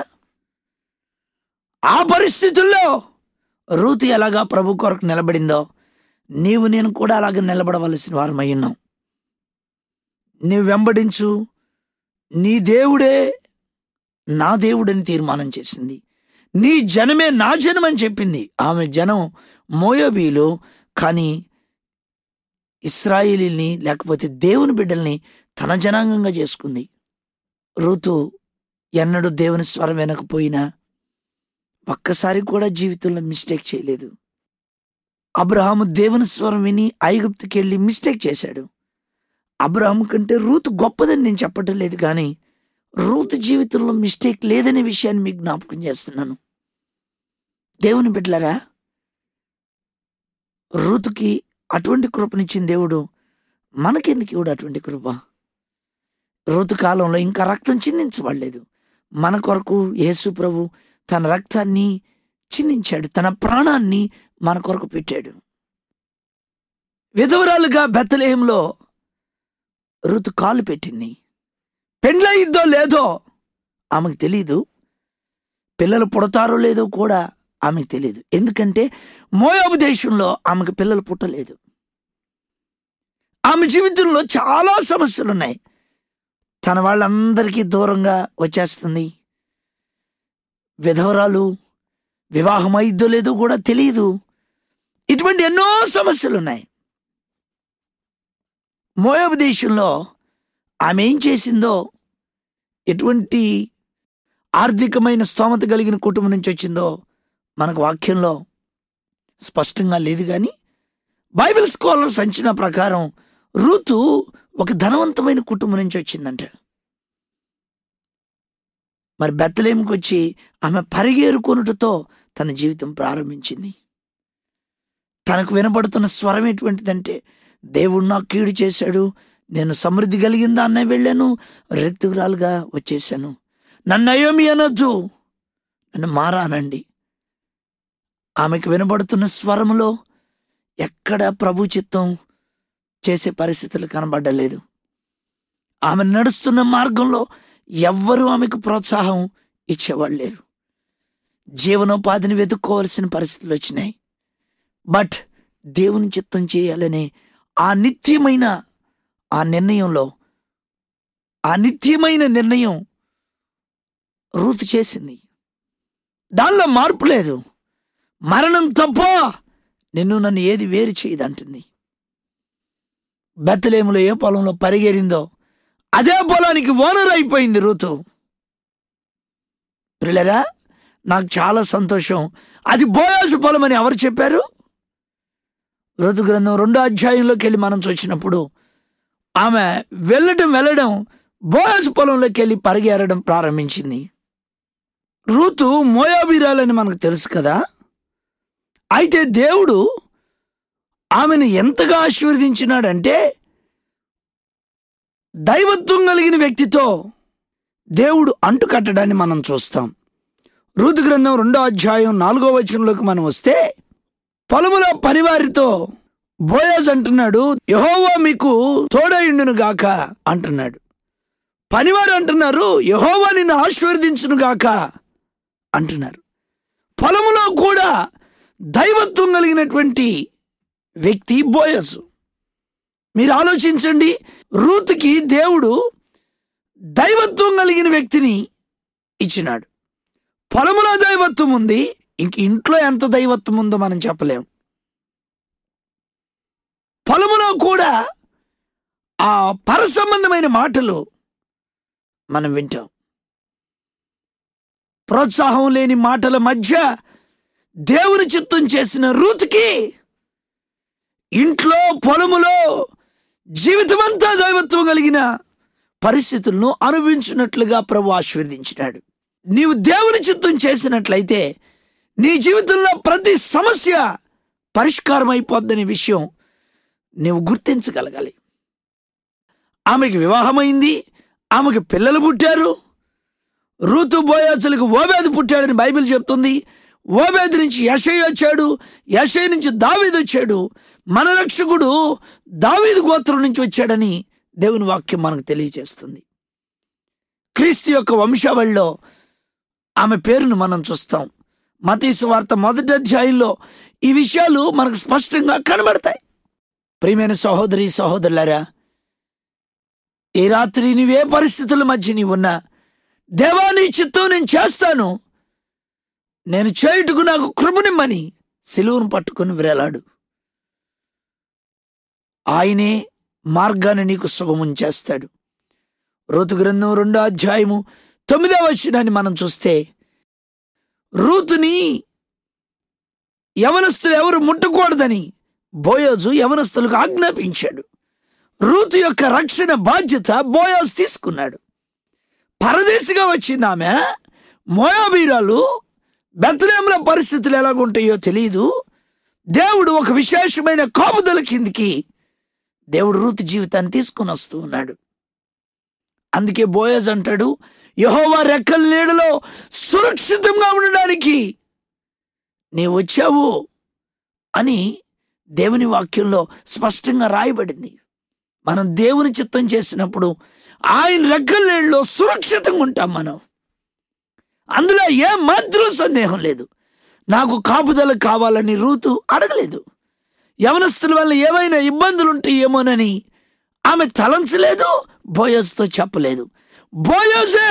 ఆ పరిస్థితుల్లో రూతు ఎలాగా ప్రభు కొరకు నిలబడిందో నీవు నేను కూడా అలాగే నిలబడవలసిన వారమై ఉన్నాం నీవు వెంబడించు నీ దేవుడే నా దేవుడని తీర్మానం చేసింది నీ జనమే నా జనమని చెప్పింది ఆమె జనం మోయబీలు కానీ ఇస్రాయేలీల్ని లేకపోతే దేవుని బిడ్డల్ని తన జనాంగంగా చేసుకుంది ఋతు ఎన్నడూ దేవుని స్వరం వినకపోయినా ఒక్కసారి కూడా జీవితంలో మిస్టేక్ చేయలేదు అబ్రహాము దేవుని స్వరం విని ఐగుప్తుకి వెళ్ళి మిస్టేక్ చేశాడు అబ్రహాం కంటే రూతు గొప్పదని నేను చెప్పటం లేదు కానీ రూతు జీవితంలో మిస్టేక్ లేదనే విషయాన్ని మీకు జ్ఞాపకం చేస్తున్నాను దేవుని బిడ్డలారా రూతుకి అటువంటి కృపనిచ్చిన దేవుడు మనకెందుకు ఇవ్వడు అటువంటి కృప ఋతు కాలంలో ఇంకా రక్తం చిందించబడలేదు మన కొరకు యేసు ప్రభు తన రక్తాన్ని చిందించాడు తన ప్రాణాన్ని మన కొరకు పెట్టాడు విధవరాలుగా బెత్తలేహంలో ఋతు కాలు పెట్టింది పెండ్లయిద్దో లేదో ఆమెకు తెలీదు పిల్లలు పుడతారో లేదో కూడా ఆమెకు తెలియదు ఎందుకంటే మోయాబు దేశంలో ఆమెకు పిల్లలు పుట్టలేదు ఆమె జీవితంలో చాలా సమస్యలు ఉన్నాయి తన వాళ్ళందరికీ దూరంగా వచ్చేస్తుంది విధవరాలు వివాహం అయిద్దో లేదో కూడా తెలియదు ఇటువంటి ఎన్నో సమస్యలు ఉన్నాయి మోయాబు దేశంలో ఆమె ఏం చేసిందో ఎటువంటి ఆర్థికమైన స్తోమత కలిగిన కుటుంబం నుంచి వచ్చిందో మనకు వాక్యంలో స్పష్టంగా లేదు కానీ బైబిల్ స్కాలర్స్ అంచనా ప్రకారం రూతు ఒక ధనవంతమైన కుటుంబం నుంచి వచ్చిందంట మరి బెత్తలేమికి వచ్చి ఆమె పరిగేరుకొనుటతో తన జీవితం ప్రారంభించింది తనకు వినబడుతున్న స్వరం ఎటువంటిదంటే దేవుడు నాకు కీడు చేశాడు నేను సమృద్ధి కలిగిందా అన్న వెళ్ళాను రిక్తురాలుగా వచ్చేసాను నన్ను అయోమి అనొద్దు నన్ను మారా అనండి ఆమెకు వినబడుతున్న స్వరములో ఎక్కడ ప్రభు చిత్తం చేసే పరిస్థితులు కనబడలేదు ఆమె నడుస్తున్న మార్గంలో ఎవ్వరూ ఆమెకు ప్రోత్సాహం ఇచ్చేవాళ్ళు లేరు జీవనోపాధిని వెతుక్కోవాల్సిన పరిస్థితులు వచ్చినాయి బట్ దేవుని చిత్తం చేయాలనే ఆ నిత్యమైన ఆ నిర్ణయంలో ఆ నిత్యమైన నిర్ణయం రూతు చేసింది దానిలో మార్పు లేదు మరణం తప్ప నిన్ను నన్ను ఏది వేరు చేయదంటుంది బెత్తలేములో ఏ పొలంలో పరిగెరిందో అదే పొలానికి ఓనర్ అయిపోయింది రూతు పిల్లరా నాకు చాలా సంతోషం అది బోయాసు పొలం అని ఎవరు చెప్పారు ఋతు గ్రంథం రెండో అధ్యాయంలోకి వెళ్ళి మనం చూసినప్పుడు ఆమె వెళ్ళడం వెళ్ళడం బోయాసు పొలంలోకి వెళ్ళి పరిగెరడం ప్రారంభించింది రూతు మోయాబీరాలని మనకు తెలుసు కదా అయితే దేవుడు ఆమెను ఎంతగా ఆశీర్వదించినాడంటే దైవత్వం కలిగిన వ్యక్తితో దేవుడు అంటు కట్టడాన్ని మనం చూస్తాం ఋతు గ్రంథం రెండో అధ్యాయం నాలుగో వచనంలోకి మనం వస్తే పొలముల పనివారితో బోయాజ్ అంటున్నాడు యహోవా మీకు తోడయుండును గాక అంటున్నాడు పనివారు అంటున్నారు యహోవా నిన్ను ఆశీర్వదించును గాక అంటున్నారు పొలములో కూడా దైవత్వం కలిగినటువంటి వ్యక్తి బోయసు మీరు ఆలోచించండి రూతుకి దేవుడు దైవత్వం కలిగిన వ్యక్తిని ఇచ్చినాడు పొలములో దైవత్వం ఉంది ఇంక ఇంట్లో ఎంత దైవత్వం ఉందో మనం చెప్పలేం పొలములో కూడా ఆ పర సంబంధమైన మాటలు మనం వింటాం ప్రోత్సాహం లేని మాటల మధ్య దేవుని చిత్తం చేసిన రూతుకి ఇంట్లో పొలములో జీవితమంతా దైవత్వం కలిగిన పరిస్థితులను అనుభవించినట్లుగా ప్రభు ఆశీర్వదించినాడు నీవు దేవుని చిత్తం చేసినట్లయితే నీ జీవితంలో ప్రతి సమస్య పరిష్కారం అయిపోద్దనే విషయం నీవు గుర్తించగలగాలి ఆమెకి వివాహమైంది ఆమెకి పిల్లలు పుట్టారు రూతు బోయాచులకు ఓబేది పుట్టాడని బైబిల్ చెప్తుంది ఓబేది నుంచి యషయ్ వచ్చాడు యషయ్ నుంచి దావీదు వచ్చాడు మన రక్షకుడు దావీదు గోత్రం నుంచి వచ్చాడని దేవుని వాక్యం మనకు తెలియజేస్తుంది క్రీస్తు యొక్క వంశావళిలో ఆమె పేరును మనం చూస్తాం మతీసు వార్త మొదటి అధ్యాయంలో ఈ విషయాలు మనకు స్పష్టంగా కనబడతాయి ప్రియమైన సహోదరి సహోదరులారా ఈ రాత్రి నీవే పరిస్థితుల మధ్య నీవున్నా దేవా నీ చిత్తం నేను చేస్తాను నేను చేయుటకు నాకు కృపనిమ్మని సిలువను పట్టుకుని వేలాడు ఆయనే మార్గాన్ని నీకు సుగమం చేస్తాడు ఋతు గ్రంథం రెండో అధ్యాయము తొమ్మిదో వచ్చినాన్ని మనం చూస్తే రూతుని యవనస్తులు ఎవరు ముట్టకూడదని బోయోజు యవనస్తులకు ఆజ్ఞాపించాడు రూతు యొక్క రక్షణ బాధ్యత బోయోజు తీసుకున్నాడు పరదేశిగా వచ్చింది ఆమె మోయాబీరాలు బెత్తలేముల పరిస్థితులు ఎలాగుంటాయో తెలియదు దేవుడు ఒక విశేషమైన కోపదల కిందికి దేవుడు రూతు జీవితాన్ని తీసుకుని వస్తూ ఉన్నాడు అందుకే బోయజ్ అంటాడు యహోవా రెక్కల నీడలో సురక్షితంగా ఉండడానికి నీ వచ్చావు అని దేవుని వాక్యంలో స్పష్టంగా రాయబడింది మనం దేవుని చిత్తం చేసినప్పుడు ఆయన రెక్కల నీడలో సురక్షితంగా ఉంటాం మనం అందులో ఏ మాత్రం సందేహం లేదు నాకు కాపుదల కావాలని రూతు అడగలేదు యవనస్తుల వల్ల ఏమైనా ఇబ్బందులు ఉంటాయేమోనని ఆమె తలంచలేదు బోయోజ్తో చెప్పలేదు బోయోజే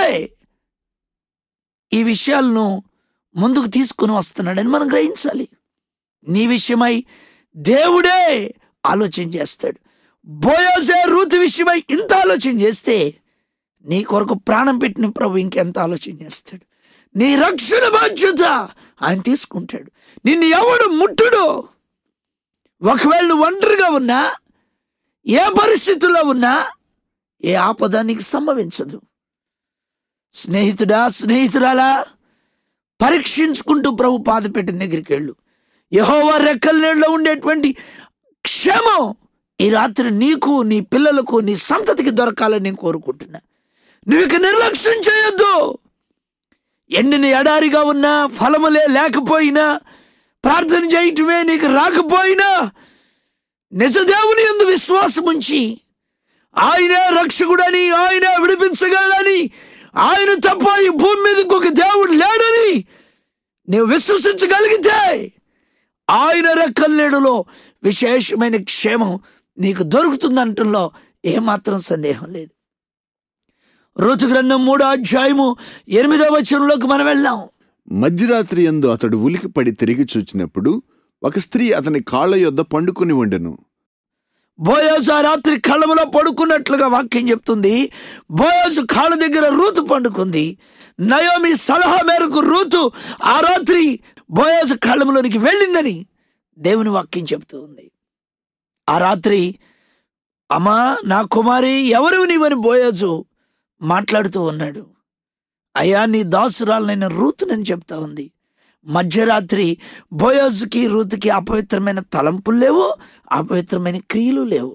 ఈ విషయాలను ముందుకు తీసుకుని వస్తున్నాడని మనం గ్రహించాలి నీ విషయమై దేవుడే ఆలోచన చేస్తాడు బోయోజే రూతు విషయమై ఇంత ఆలోచన చేస్తే నీ కొరకు ప్రాణం పెట్టిన ప్రభు ఇంకెంత ఆలోచన చేస్తాడు నీ రక్షణ బాధ్యత ఆయన తీసుకుంటాడు నిన్ను ఎవడు ముట్టుడు ఒకవేళ నువ్వు ఒంటరిగా ఉన్నా ఏ పరిస్థితుల్లో ఉన్నా ఏ ఆపద నీకు సంభవించదు స్నేహితుడా స్నేహితురాలా పరీక్షించుకుంటూ ప్రభు పాద పెట్టిన దగ్గరికి వెళ్ళు యహోవా రెక్కల నీళ్ళలో ఉండేటువంటి క్షేమం ఈ రాత్రి నీకు నీ పిల్లలకు నీ సంతతికి దొరకాలని నేను కోరుకుంటున్నా నువ్వు ఇక నిర్లక్ష్యం చేయొద్దు ఎండిన ఎడారిగా ఉన్నా ఫలములే లేకపోయినా ప్రార్థన చేయటమే నీకు రాకపోయినా నిజదేవుని ఎందు విశ్వాసం ఉంచి ఆయనే రక్షకుడని ఆయనే విడిపించగలని ఆయన తప్ప ఈ భూమి మీద ఇంకొక దేవుడు లేడని నీవు విశ్వసించగలిగితే ఆయన రెక్కల నీడలో విశేషమైన క్షేమం నీకు దొరుకుతుందంటంలో ఏమాత్రం సందేహం లేదు ఋతు గ్రంథం మూడో అధ్యాయము ఎనిమిదో వచనంలోకి మనం వెళ్దాం మధ్యరాత్రి యందు అతడు ఉలికిపడి తిరిగి చూచినప్పుడు ఒక స్త్రీ అతని కాళ్ళ యొద్ద పండుకొని ఉండెను బోయాజు ఆ రాత్రి కళ్ళములో పడుకున్నట్లుగా వాక్యం చెప్తుంది బోయాజు కాళ్ళ దగ్గర రూతు పండుకుంది నయోమి సలహా మేరకు రూతు ఆ రాత్రి బోయాజు కళ్ళములోనికి వెళ్ళిందని దేవుని వాక్యం చెప్తూ ఉంది ఆ రాత్రి అమ్మా నా కుమారి ఎవరు నీవని బోయాజు మాట్లాడుతూ ఉన్నాడు అయ్యా నీ దాసురాలనైన రూతునని చెప్తా ఉంది మధ్యరాత్రి బోయోజుకి రూతుకి అపవిత్రమైన తలంపులు లేవు అపవిత్రమైన క్రియలు లేవు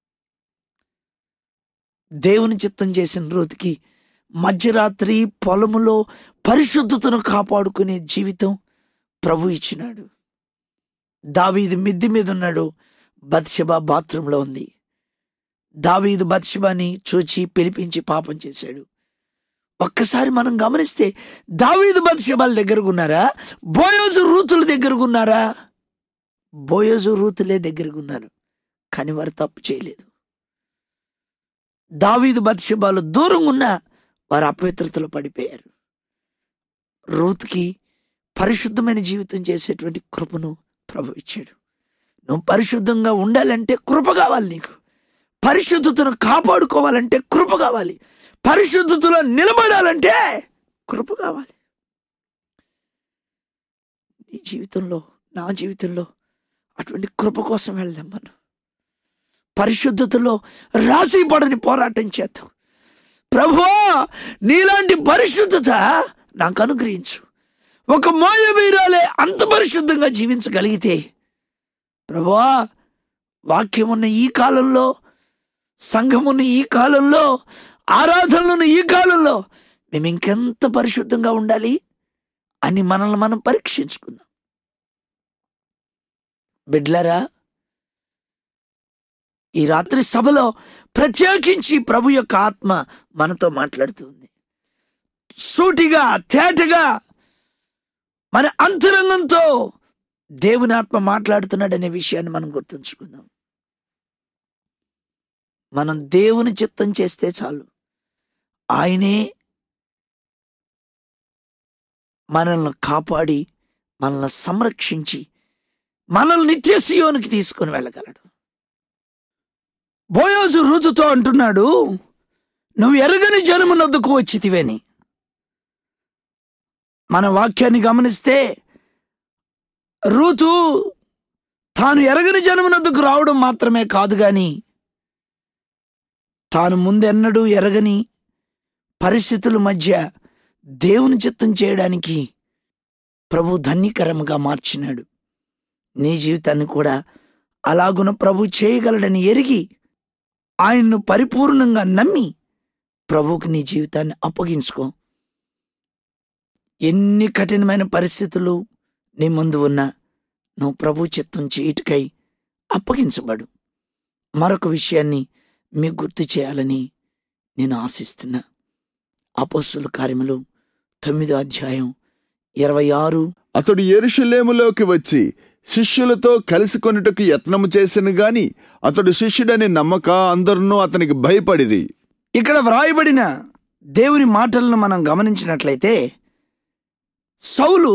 దేవుని చిత్తం చేసిన రూతుకి మధ్యరాత్రి పొలములో పరిశుద్ధతను కాపాడుకునే జీవితం ప్రభు ఇచ్చినాడు దావీది మిద్ది మీద ఉన్నాడు బత్షబా బాత్రూంలో ఉంది దావీదు బత్షిబాని చూచి పిలిపించి పాపం చేశాడు ఒక్కసారి మనం గమనిస్తే దావీదు బత్షబాల దగ్గరకు ఉన్నారా బోయోజు రూతుల దగ్గరకు ఉన్నారా బోయోజు రూతులే దగ్గరకు ఉన్నారు కానీ వారు తప్పు చేయలేదు దావీదు బత్షబాలు దూరంగా ఉన్నా వారు అపవిత్రతలో పడిపోయారు రూత్కి పరిశుద్ధమైన జీవితం చేసేటువంటి కృపను ప్రభు ఇచ్చాడు నువ్వు పరిశుద్ధంగా ఉండాలంటే కృప కావాలి నీకు పరిశుద్ధతను కాపాడుకోవాలంటే కృప కావాలి పరిశుద్ధతలో నిలబడాలంటే కృప కావాలి నీ జీవితంలో నా జీవితంలో అటువంటి కృప కోసం వెళ్దాం మనం పరిశుద్ధతలో రాసి పడని పోరాటం చేద్దాం ప్రభువా నీలాంటి పరిశుద్ధత నాకు అనుగ్రహించు ఒక మోయబీరాలే అంత పరిశుద్ధంగా జీవించగలిగితే ప్రభువా వాక్యం ఉన్న ఈ కాలంలో సంఘం ఉన్న ఈ కాలంలో ఆరాధనలున్న ఈ కాలంలో మేము ఇంకెంత పరిశుద్ధంగా ఉండాలి అని మనల్ని మనం పరీక్షించుకుందాం బిడ్లరా ఈ రాత్రి సభలో ప్రత్యేకించి ప్రభు యొక్క ఆత్మ మనతో మాట్లాడుతుంది సూటిగా తేటగా మన అంతరంగంతో దేవుని ఆత్మ మాట్లాడుతున్నాడనే విషయాన్ని మనం గుర్తుంచుకుందాం మనం దేవుని చిత్తం చేస్తే చాలు ఆయనే మనల్ని కాపాడి మనల్ని సంరక్షించి మనల్ని నిత్య సియోనికి తీసుకుని వెళ్ళగలడు బోయోజు రుజుతో అంటున్నాడు నువ్వు ఎరగని జనమునొద్దకు వచ్చితివని మన వాక్యాన్ని గమనిస్తే రూతు తాను ఎరగని జనమునొద్దకు రావడం మాత్రమే కాదు గాని తాను ముందెన్నడూ ఎరగని పరిస్థితుల మధ్య దేవుని చిత్తం చేయడానికి ప్రభు ధన్యకరముగా మార్చినాడు నీ జీవితాన్ని కూడా అలాగున ప్రభు చేయగలడని ఎరిగి ఆయన్ను పరిపూర్ణంగా నమ్మి ప్రభువుకి నీ జీవితాన్ని అప్పగించుకో ఎన్ని కఠినమైన పరిస్థితులు నీ ముందు ఉన్నా నువ్వు ప్రభు చిత్తం చేయుటకై అప్పగించబడు మరొక విషయాన్ని మీకు గుర్తు చేయాలని నేను ఆశిస్తున్నా అపోస్తుల కార్యములు తొమ్మిదో అధ్యాయం ఇరవై ఆరు అతడు ఎరుషలేములోకి వచ్చి శిష్యులతో కలిసి కొనుటకు యత్నము చేసిన గాని అతడు శిష్యుడని నమ్మక అందరునూ అతనికి భయపడిరి ఇక్కడ వ్రాయబడిన దేవుని మాటలను మనం గమనించినట్లయితే సౌలు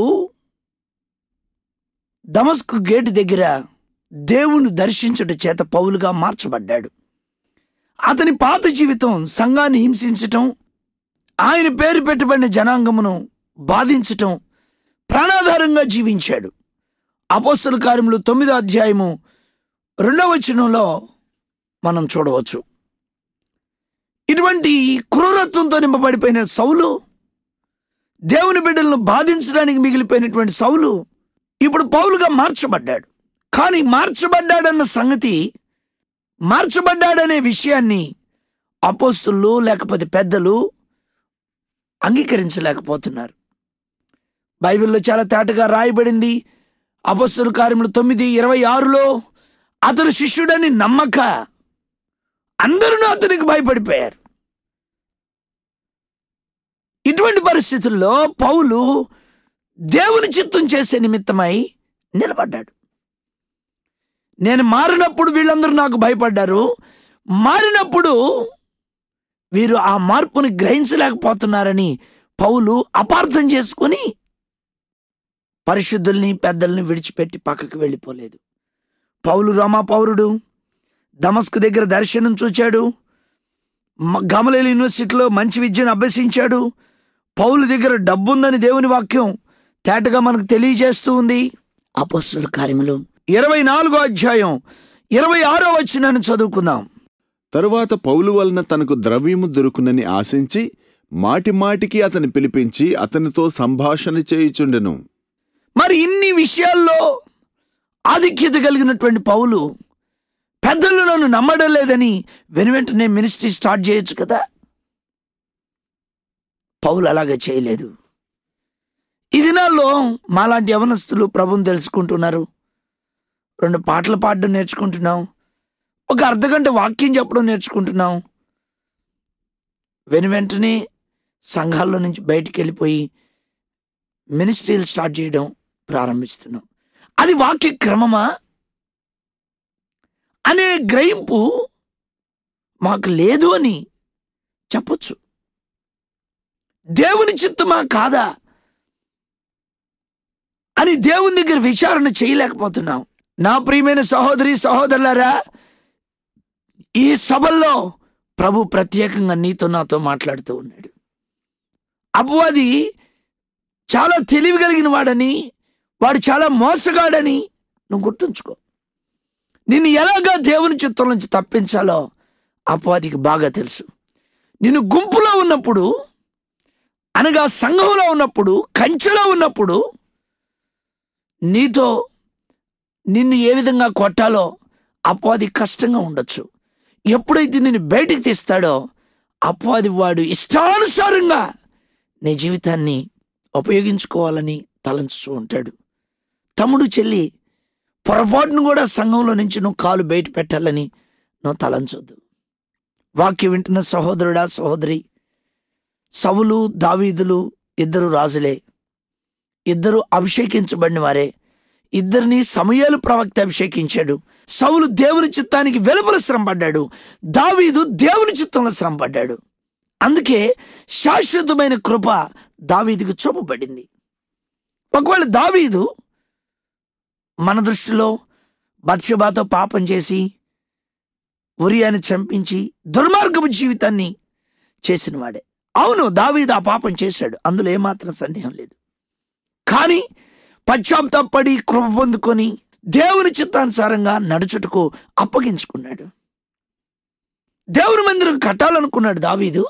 దమస్కు గేటు దగ్గర దేవుని దర్శించుట చేత పౌలుగా మార్చబడ్డాడు అతని పాత జీవితం సంఘాన్ని హింసించటం ఆయన పేరు పెట్టబడిన జనాంగమును బాధించటం ప్రాణాధారంగా జీవించాడు అపోస్తల కార్యములు తొమ్మిదో అధ్యాయము రెండవ వచనంలో మనం చూడవచ్చు ఇటువంటి క్రూరత్వంతో నింపబడిపోయిన సౌలు దేవుని బిడ్డలను బాధించడానికి మిగిలిపోయినటువంటి సౌలు ఇప్పుడు పౌలుగా మార్చబడ్డాడు కానీ మార్చబడ్డాడన్న సంగతి మార్చబడ్డాడనే విషయాన్ని అపోస్తులు లేకపోతే పెద్దలు అంగీకరించలేకపోతున్నారు బైబిల్లో చాలా తేటగా రాయబడింది అపస్సుల కార్యములు తొమ్మిది ఇరవై ఆరులో అతడు శిష్యుడని నమ్మక అందరూ అతనికి భయపడిపోయారు ఇటువంటి పరిస్థితుల్లో పౌలు దేవుని చిత్తం చేసే నిమిత్తమై నిలబడ్డాడు నేను మారినప్పుడు వీళ్ళందరూ నాకు భయపడ్డారు మారినప్పుడు వీరు ఆ మార్పుని గ్రహించలేకపోతున్నారని పౌలు అపార్థం చేసుకుని పరిశుద్ధుల్ని పెద్దల్ని విడిచిపెట్టి పక్కకు వెళ్ళిపోలేదు పౌలు రోమా పౌరుడు దమస్కు దగ్గర దర్శనం చూచాడు మ- గమలేలు యూనివర్సిటీలో మంచి విద్యను అభ్యసించాడు పౌలు దగ్గర డబ్బుందని దేవుని వాక్యం తేటగా మనకు తెలియజేస్తూ ఉంది అపస్సుల కార్యములు ఇరవై నాలుగో అధ్యాయం ఇరవై ఆరో వచ్చినని చదువుకుందాం తరువాత పౌలు వలన తనకు ద్రవ్యము దొరుకునని ఆశించి మాటి మాటికి అతని పిలిపించి అతనితో సంభాషణ చేయుచుండెను మరి ఇన్ని విషయాల్లో ఆధిక్యత కలిగినటువంటి పౌలు పెద్దలు నన్ను నమ్మడం లేదని వెను వెంటనే మినిస్ట్రీ స్టార్ట్ చేయొచ్చు కదా పౌలు అలాగే చేయలేదు ఈ దినాల్లో మాలాంటి యవనస్తులు ప్రభుని తెలుసుకుంటున్నారు రెండు పాటలు పాడడం నేర్చుకుంటున్నాం ఒక అర్ధగంట వాక్యం చెప్పడం నేర్చుకుంటున్నాం వెను వెంటనే సంఘాల్లో నుంచి బయటికి వెళ్ళిపోయి మినిస్ట్రీలు స్టార్ట్ చేయడం ప్రారంభిస్తున్నాం అది వాక్య క్రమమా అనే గ్రహింపు మాకు లేదు అని చెప్పొచ్చు దేవుని చిత్తమా కాదా అని దేవుని దగ్గర విచారణ చేయలేకపోతున్నాం నా ప్రియమైన సహోదరి సహోదరులారా ఈ సభల్లో ప్రభు ప్రత్యేకంగా నీతో నాతో మాట్లాడుతూ ఉన్నాడు అపవాది చాలా తెలివి కలిగిన వాడని వాడు చాలా మోసగాడని నువ్వు గుర్తుంచుకో నిన్ను ఎలాగా దేవుని చిత్తం నుంచి తప్పించాలో అపవాదికి బాగా తెలుసు నిన్ను గుంపులో ఉన్నప్పుడు అనగా సంఘంలో ఉన్నప్పుడు కంచెలో ఉన్నప్పుడు నీతో నిన్ను ఏ విధంగా కొట్టాలో అపవాది కష్టంగా ఉండొచ్చు ఎప్పుడైతే నిన్ను బయటికి తీస్తాడో అపవాది వాడు ఇష్టానుసారంగా నీ జీవితాన్ని ఉపయోగించుకోవాలని తలంచుతూ ఉంటాడు తమ్ముడు చెల్లి పొరపాటును కూడా సంఘంలో నుంచి నువ్వు కాలు బయట పెట్టాలని నువ్వు తలంచొద్దు వాక్యం వింటున్న సహోదరుడా సహోదరి సవులు దావీదులు ఇద్దరు రాజులే ఇద్దరు అభిషేకించబడిన వారే ఇద్దరిని సమయాలు ప్రవక్త అభిషేకించాడు సౌలు దేవుని చిత్తానికి వెలుపల శ్రమపడ్డాడు దావీదు దేవుని చిత్తంలో శ్రమపడ్డాడు అందుకే శాశ్వతమైన కృప దావీదుకు చూపబడింది ఒకవేళ దావీదు మన దృష్టిలో బత్షబాతో పాపం చేసి ఉరియాని చంపించి దుర్మార్గపు జీవితాన్ని చేసినవాడే అవును దావీదు ఆ పాపం చేశాడు అందులో ఏమాత్రం సందేహం లేదు కానీ పశ్చాత్తాపడి కృప పొందుకొని దేవుని చిత్తానుసారంగా నడుచుటకు అప్పగించుకున్నాడు దేవుని మందిరం కట్టాలనుకున్నాడు దావీదు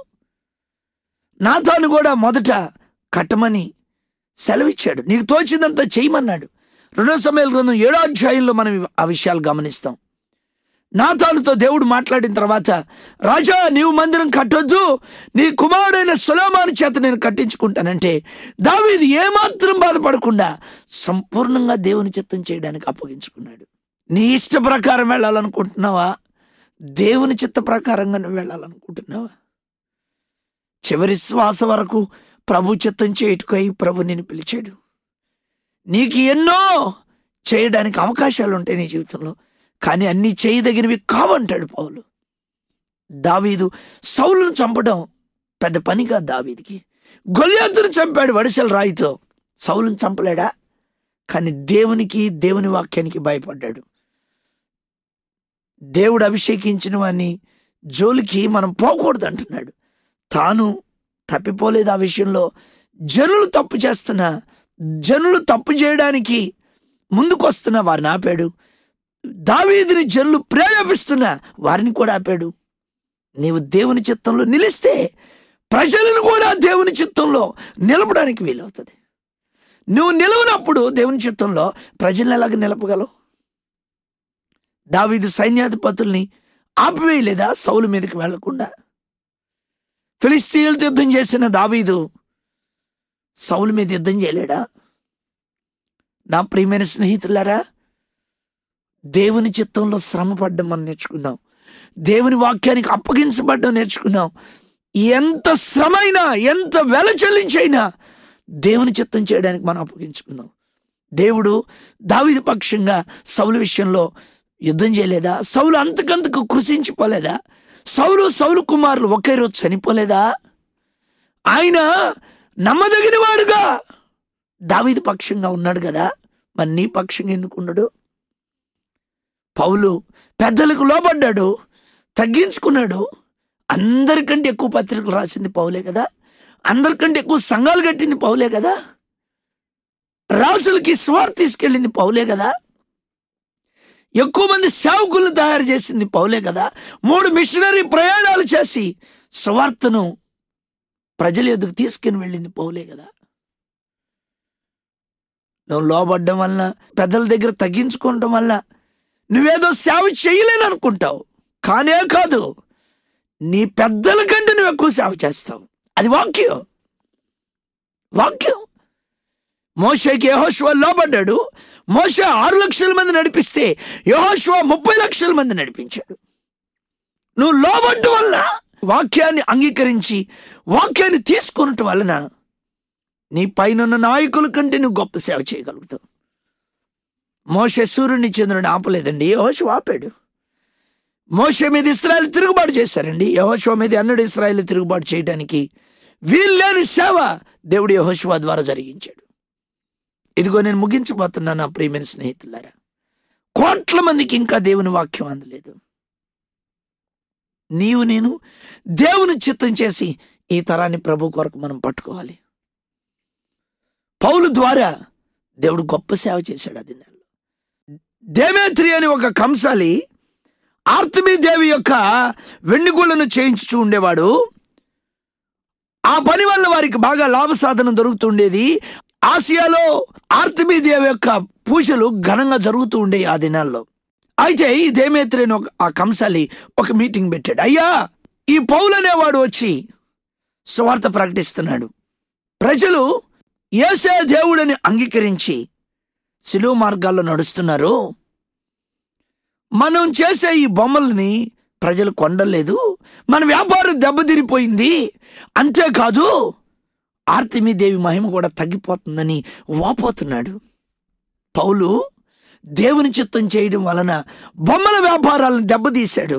నాతాను కూడా మొదట కట్టమని సెలవిచ్చాడు నీకు తోచిందంతా చేయమన్నాడు రెండో సమయాల గ్రంథం ఏడో అధ్యాయంలో మనం ఆ విషయాలు గమనిస్తాం నాతానుతో దేవుడు మాట్లాడిన తర్వాత రాజా నీవు మందిరం కట్టొద్దు నీ కుమారుడైన సులోమాను చేత నేను కట్టించుకుంటానంటే దావీది ఏమాత్రం బాధపడకుండా సంపూర్ణంగా దేవుని చిత్తం చేయడానికి అప్పగించుకున్నాడు నీ ఇష్ట ప్రకారం వెళ్ళాలనుకుంటున్నావా దేవుని చిత్త ప్రకారంగా నువ్వు వెళ్ళాలనుకుంటున్నావా చివరి శ్వాస వరకు ప్రభు చిత్తం చేయుటకై ప్రభు నిన్ను పిలిచాడు నీకు ఎన్నో చేయడానికి అవకాశాలు ఉంటాయి నీ జీవితంలో కానీ అన్నీ చేయదగినవి కావంటాడు పౌలు దావీదు సౌలును చంపడం పెద్ద పనిగా దావీదికి గొల్యాతును చంపాడు వడిసెల రాయితో సౌలును చంపలేడా కానీ దేవునికి దేవుని వాక్యానికి భయపడ్డాడు దేవుడు అభిషేకించిన వాడిని జోలికి మనం పోకూడదు అంటున్నాడు తాను తప్పిపోలేదు ఆ విషయంలో జనులు తప్పు చేస్తున్నా జనులు తప్పు చేయడానికి ముందుకొస్తున్న వారిని ఆపాడు దావీదిని జనులు ప్రేరేపిస్తున్నా వారిని కూడా ఆపాడు నీవు దేవుని చిత్తంలో నిలిస్తే ప్రజలను కూడా దేవుని చిత్తంలో నిలపడానికి వీలవుతుంది నువ్వు నిలవనప్పుడు దేవుని చిత్తంలో ప్రజలను ఎలాగ నిలపగలవు దావీదు సైన్యాధిపతుల్ని ఆపివేయలేదా సౌలు మీదకి వెళ్లకుండా ఫిలిస్తీన్లతో యుద్ధం చేసిన దావీదు సౌలు మీద యుద్ధం చేయలేడా నా ప్రియమైన స్నేహితులారా దేవుని చిత్తంలో శ్రమ పడ్డం మనం నేర్చుకుందాం దేవుని వాక్యానికి అప్పగించబడ్డం నేర్చుకుందాం ఎంత శ్రమైనా ఎంత వెల చెల్లించైనా దేవుని చిత్తం చేయడానికి మనం అప్పగించుకుందాం దేవుడు దావిది పక్షంగా సౌలు విషయంలో యుద్ధం చేయలేదా సౌలు అంతకంతకు కృషించిపోలేదా సౌలు సౌలు కుమారులు ఒకే రోజు చనిపోలేదా ఆయన నమ్మదగిన వాడుగా దావీదు పక్షంగా ఉన్నాడు కదా మరి నీ పక్షంగా ఎందుకు ఉన్నాడు పౌలు పెద్దలకు లోబడ్డాడు తగ్గించుకున్నాడు అందరికంటే ఎక్కువ పత్రికలు రాసింది పౌలే కదా అందరికంటే ఎక్కువ సంఘాలు కట్టింది పౌలే కదా రాసులకి స్వార్ తీసుకెళ్ళింది పౌలే కదా ఎక్కువ మంది సేవకులను తయారు చేసింది పౌలే కదా మూడు మిషనరీ ప్రయాణాలు చేసి స్వార్థను ప్రజల ఎదుగు తీసుకుని వెళ్ళింది పౌలే కదా నువ్వు లోబడ్డం వల్ల పెద్దల దగ్గర తగ్గించుకోవడం వల్ల నువ్వేదో సేవ చేయలేని అనుకుంటావు కానే కాదు నీ పెద్దల కంటే నువ్వు ఎక్కువ సేవ చేస్తావు అది వాక్యం వాక్యం మోషకి యహోశివ లోబడ్డాడు మోష ఆరు లక్షల మంది నడిపిస్తే యహోశివ ముప్పై లక్షల మంది నడిపించాడు నువ్వు లోబట్టు వలన వాక్యాన్ని అంగీకరించి వాక్యాన్ని తీసుకున్నట్టు వలన నీ పైన నాయకుల కంటే నువ్వు గొప్ప సేవ చేయగలుగుతావు మోషే సూర్యుని చంద్రుని ఆపలేదండి యహోషు ఆపాడు మోషే మీద ఇస్రాయల్ తిరుగుబాటు చేశారండి యహోషువ మీద అన్నడు ఇస్రాయల్ తిరుగుబాటు చేయడానికి వీల్లేని సేవ దేవుడు యహోషువ ద్వారా జరిగించాడు ఇదిగో నేను ముగించబోతున్నాను నా ప్రియమైన స్నేహితులారా కోట్ల మందికి ఇంకా దేవుని వాక్యం అందలేదు నీవు నేను దేవుని చిత్తం చేసి ఈ తరాన్ని ప్రభు కొరకు మనం పట్టుకోవాలి పౌలు ద్వారా దేవుడు గొప్ప సేవ చేశాడు అది నెలలో దేమేత్రి అని ఒక కంసాలి ఆర్తమీ దేవి యొక్క వెండిగుళ్ళను చేయించుచూ ఉండేవాడు ఆ పని వల్ల వారికి బాగా లాభ సాధన దొరుకుతుండేది ఆసియాలో ఆర్తమీ దేవి యొక్క పూజలు ఘనంగా జరుగుతూ ఉండేవి ఆ దినాల్లో అయితే ఈ దేమేత్రి అని ఒక ఆ కంసాలి ఒక మీటింగ్ పెట్టాడు అయ్యా ఈ పౌలు అనేవాడు వచ్చి సువార్త ప్రకటిస్తున్నాడు ప్రజలు ఏసే దేవుడని అంగీకరించి సిలువ మార్గాల్లో నడుస్తున్నారు మనం చేసే ఈ బొమ్మల్ని ప్రజలు కొండలేదు మన వ్యాపారం దెబ్బతిరిపోయింది అంతేకాదు ఆర్తిమీదేవి మహిమ కూడా తగ్గిపోతుందని వాపోతున్నాడు పౌలు దేవుని చిత్తం చేయడం వలన బొమ్మల వ్యాపారాలను దెబ్బతీశాడు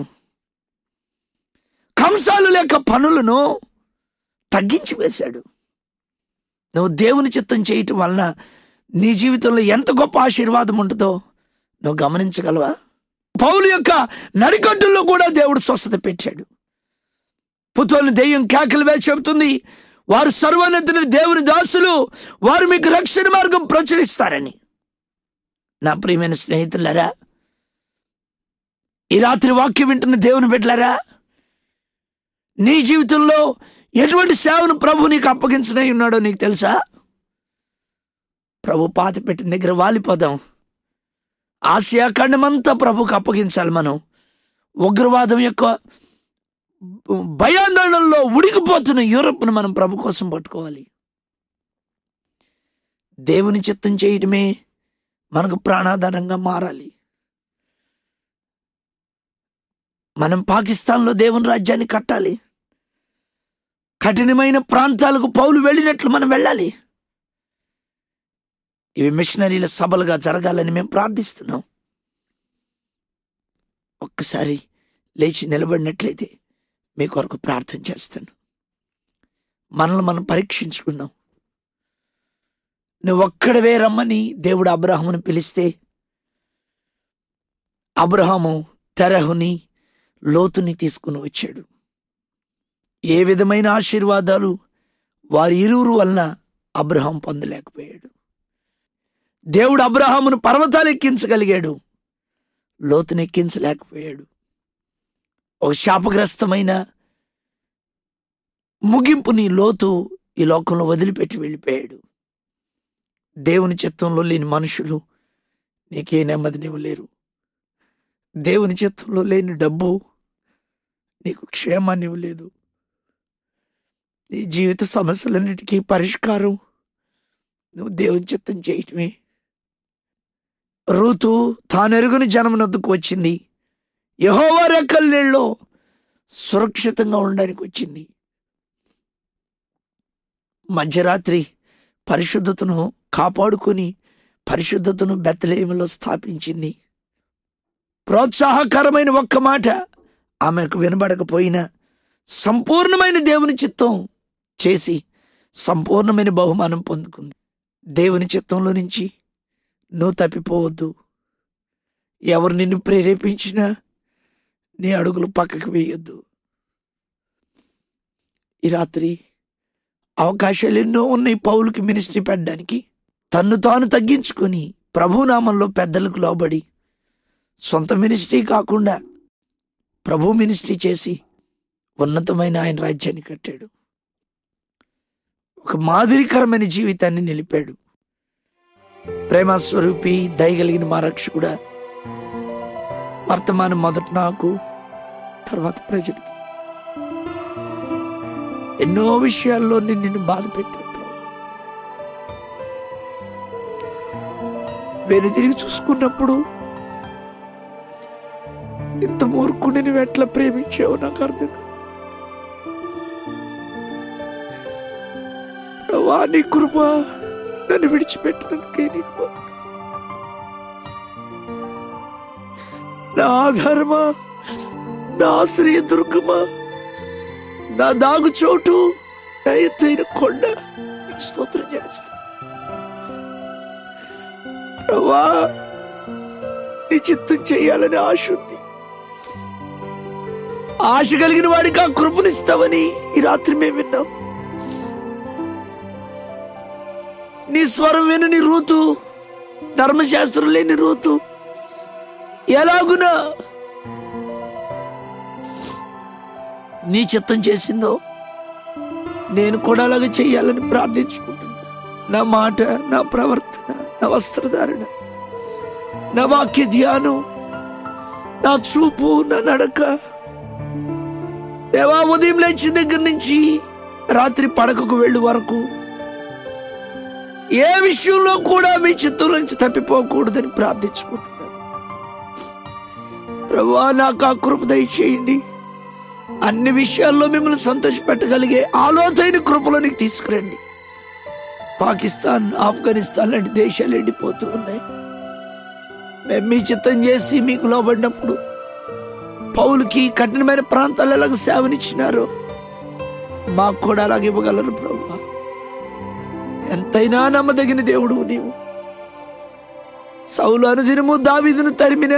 కంసాలు లేక పనులను తగ్గించి వేశాడు నువ్వు దేవుని చిత్తం చేయటం వలన నీ జీవితంలో ఎంత గొప్ప ఆశీర్వాదం ఉంటుందో నువ్వు గమనించగలవా పౌలు యొక్క నడికట్టుల్లో కూడా దేవుడు స్వస్థత పెట్టాడు పుతోని దెయ్యం కేకలు వేసి చెబుతుంది వారు సర్వోన్నతుని దేవుని దాసులు వారు మీకు రక్షణ మార్గం ప్రచురిస్తారని నా ప్రియమైన స్నేహితులారా ఈ రాత్రి వాక్యం వింటున్న దేవుని బిడ్డలారా నీ జీవితంలో ఎటువంటి సేవను ప్రభు నీకు అప్పగించనై ఉన్నాడో నీకు తెలుసా ప్రభు పాత పెట్టిన దగ్గర వాలిపోదాం ఆసియా ఖండమంతా ప్రభుకు అప్పగించాలి మనం ఉగ్రవాదం యొక్క భయాందోళనలో ఉడికిపోతున్న యూరప్ను మనం ప్రభు కోసం పట్టుకోవాలి దేవుని చిత్తం చేయటమే మనకు ప్రాణాధారంగా మారాలి మనం పాకిస్తాన్లో దేవుని రాజ్యాన్ని కట్టాలి కఠినమైన ప్రాంతాలకు పౌలు వెళ్ళినట్లు మనం వెళ్ళాలి ఇవి మిషనరీల సభలుగా జరగాలని మేము ప్రార్థిస్తున్నాం ఒక్కసారి లేచి నిలబడినట్లయితే మీ కొరకు ప్రార్థన చేస్తాను మనల్ని మనం పరీక్షించుకుందాం నువ్వు ఒక్కడవే రమ్మని దేవుడు అబ్రహామును పిలిస్తే అబ్రహాము తెరహుని లోతుని తీసుకుని వచ్చాడు ఏ విధమైన ఆశీర్వాదాలు వారి ఇరువురు వలన అబ్రహాం పొందలేకపోయాడు దేవుడు అబ్రహామును పర్వతాలు ఎక్కించగలిగాడు లోతును ఎక్కించలేకపోయాడు ఒక శాపగ్రస్తమైన ముగింపుని లోతు ఈ లోకంలో వదిలిపెట్టి వెళ్ళిపోయాడు దేవుని చిత్తంలో లేని మనుషులు నీకే నెమ్మదినివ్వలేరు దేవుని చిత్తంలో లేని డబ్బు నీకు క్షేమాన్ని ఇవ్వలేదు నీ జీవిత సమస్యలన్నిటికీ పరిష్కారం నువ్వు దేవుని చిత్తం చేయటమే రూతు తానెరుగుని జనమునొద్దుకు వచ్చింది యహోవా రెక్కల నీళ్ళలో సురక్షితంగా ఉండడానికి వచ్చింది మధ్యరాత్రి పరిశుద్ధతను కాపాడుకొని పరిశుద్ధతను బెత్తలేమిలో స్థాపించింది ప్రోత్సాహకరమైన ఒక్క మాట ఆమెకు వినబడకపోయినా సంపూర్ణమైన దేవుని చిత్తం చేసి సంపూర్ణమైన బహుమానం పొందుకుంది దేవుని చిత్తంలో నుంచి నువ్వు తప్పిపోవద్దు ఎవరు నిన్ను ప్రేరేపించినా నీ అడుగులు పక్కకు వేయొద్దు ఈ రాత్రి అవకాశాలు ఎన్నో ఉన్నాయి పౌలుకి మినిస్ట్రీ పెట్టడానికి తన్ను తాను తగ్గించుకొని ప్రభునామంలో పెద్దలకు లోబడి సొంత మినిస్ట్రీ కాకుండా ప్రభు మినిస్ట్రీ చేసి ఉన్నతమైన ఆయన రాజ్యాన్ని కట్టాడు ఒక మాదిరికరమైన జీవితాన్ని నిలిపాడు ప్రేమస్వరూపి దయగలిగిన మా రక్షకుడా వర్తమానం మొదట నాకు తర్వాత ప్రజలకి ఎన్నో విషయాల్లో నేను నిన్ను బాధ పెట్టాను ప్రభు. వెనుదిరిగి చూసుకున్నప్పుడు ఇంత మూర్ఖుని నువ్వు ఎట్లా ప్రేమించావు నాకు అర్థం కాదు. ప్రభా నీ కృప నన్ను విడిచిపెట్టినందుకే నీకు వందనాలు. నా ఆధారమా నా ఆశ్రయ దుర్గమా నా దాగు చోటు నా ఎత్తైన కొండ నీకు స్తోత్రం చేస్తా ప్రభా నీ చిత్తం చేయాలని ఆశ ఉంది ఆశ కలిగిన వాడికి ఆ కృపనిస్తావని ఈ రాత్రి మేము విన్నాం నీ స్వరం వినని రూతు ధర్మశాస్త్రం లేని రూతు ఎలాగునా నీ చిత్తం చేసిందో నేను కూడా అలాగే చెయ్యాలని ప్రార్థించుకుంటున్నా నా మాట నా ప్రవర్తన నా వస్త్రధారణ నా వాక్య ధ్యానం నా చూపు నా నడక దేవా ఉదయం లేచిన దగ్గర నుంచి రాత్రి పడకకు వెళ్ళు వరకు ఏ విషయంలో కూడా మీ చిత్తం నుంచి తప్పిపోకూడదని ప్రార్థించుకుంటున్నాను ప్రభా నాకు ఆ కృప దయచేయండి అన్ని విషయాల్లో మిమ్మల్ని సంతోషపెట్టగలిగే ఆలోచన కృపలోనికి తీసుకురండి పాకిస్తాన్ ఆఫ్ఘనిస్తాన్ లాంటి దేశాలు ఎండిపోతూ ఉన్నాయి మేము మీ చిత్తం చేసి మీకు లోబడినప్పుడు పౌలకి కఠినమైన ప్రాంతాలు ఎలాగ సేవనిచ్చినారో మాకు కూడా అలాగే ఇవ్వగలరు ప్రభు ఎంతైనా నమ్మదగిన దేవుడు నీవు సౌలు అనుదినము దావీదును తరిమిన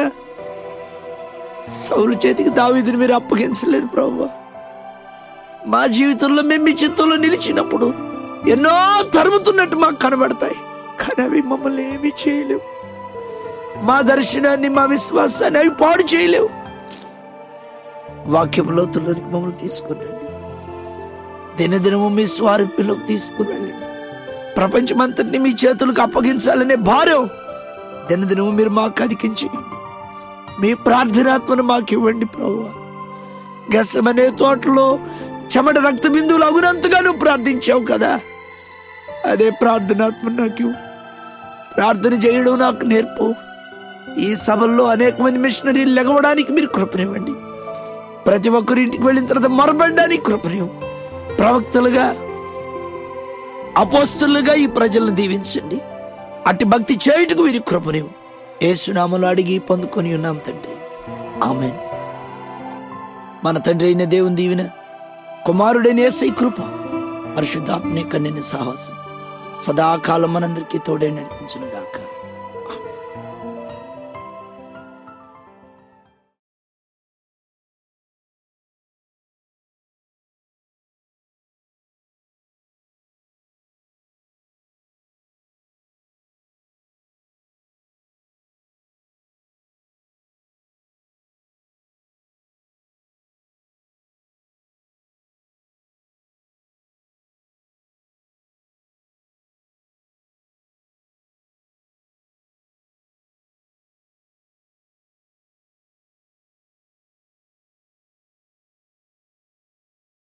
సౌలు చేతికి దావీదుని మీరు అప్పగించలేదు ప్రభు మా జీవితంలో మేము మీ చిత్తంలో నిలిచినప్పుడు ఎన్నో తరుముతున్నట్టు మాకు కనబడతాయి కానీ అవి మమ్మల్ని ఏమీ చేయలేవు మా దర్శనాన్ని మా విశ్వాసాన్ని అవి పాడు చేయలేవు వాక్యం లోతుల్లోనికి మమ్మల్ని తీసుకురండి దినదినము మీ స్వారూప్యంలోకి తీసుకురండి ప్రపంచమంతటిని మీ చేతులకు అప్పగించాలనే భారం దినదినము మీరు మాకు అధికించేయండి మీ ప్రార్థనాత్మను మాకు ఇవ్వండి ప్రభు గసమనే తోటలో చెమట రక్త బిందువులు అగునంతగా నువ్వు ప్రార్థించావు కదా అదే ప్రార్థనాత్మ నాకు ఇవ్వు. ప్రార్థన చేయడం నాకు నేర్పు ఈ సభల్లో అనేక మంది మిషనరీలు లెగవడానికి మీరు కృపనివ్వండి ప్రతి ఒక్కరి ఇంటికి వెళ్ళిన తర్వాత మరబడ్డానికి కృపనివ్వు ప్రవక్తలుగా అపోస్తులుగా ఈ ప్రజలను దీవించండి అట్టి భక్తి చేయుటకు వీరి కృపనివ్వు ఏసునామలు అడిగి పొందుకొని ఉన్నాం తండ్రి ఆమెన్ మన తండ్రి అయిన దేవుని దీవెన కుమారుడైన ఏసై కృప పరిశుద్ధాత్మ కన్నెని సాహసం సదాకాలం మనందరికీ తోడే నడిపించును గాక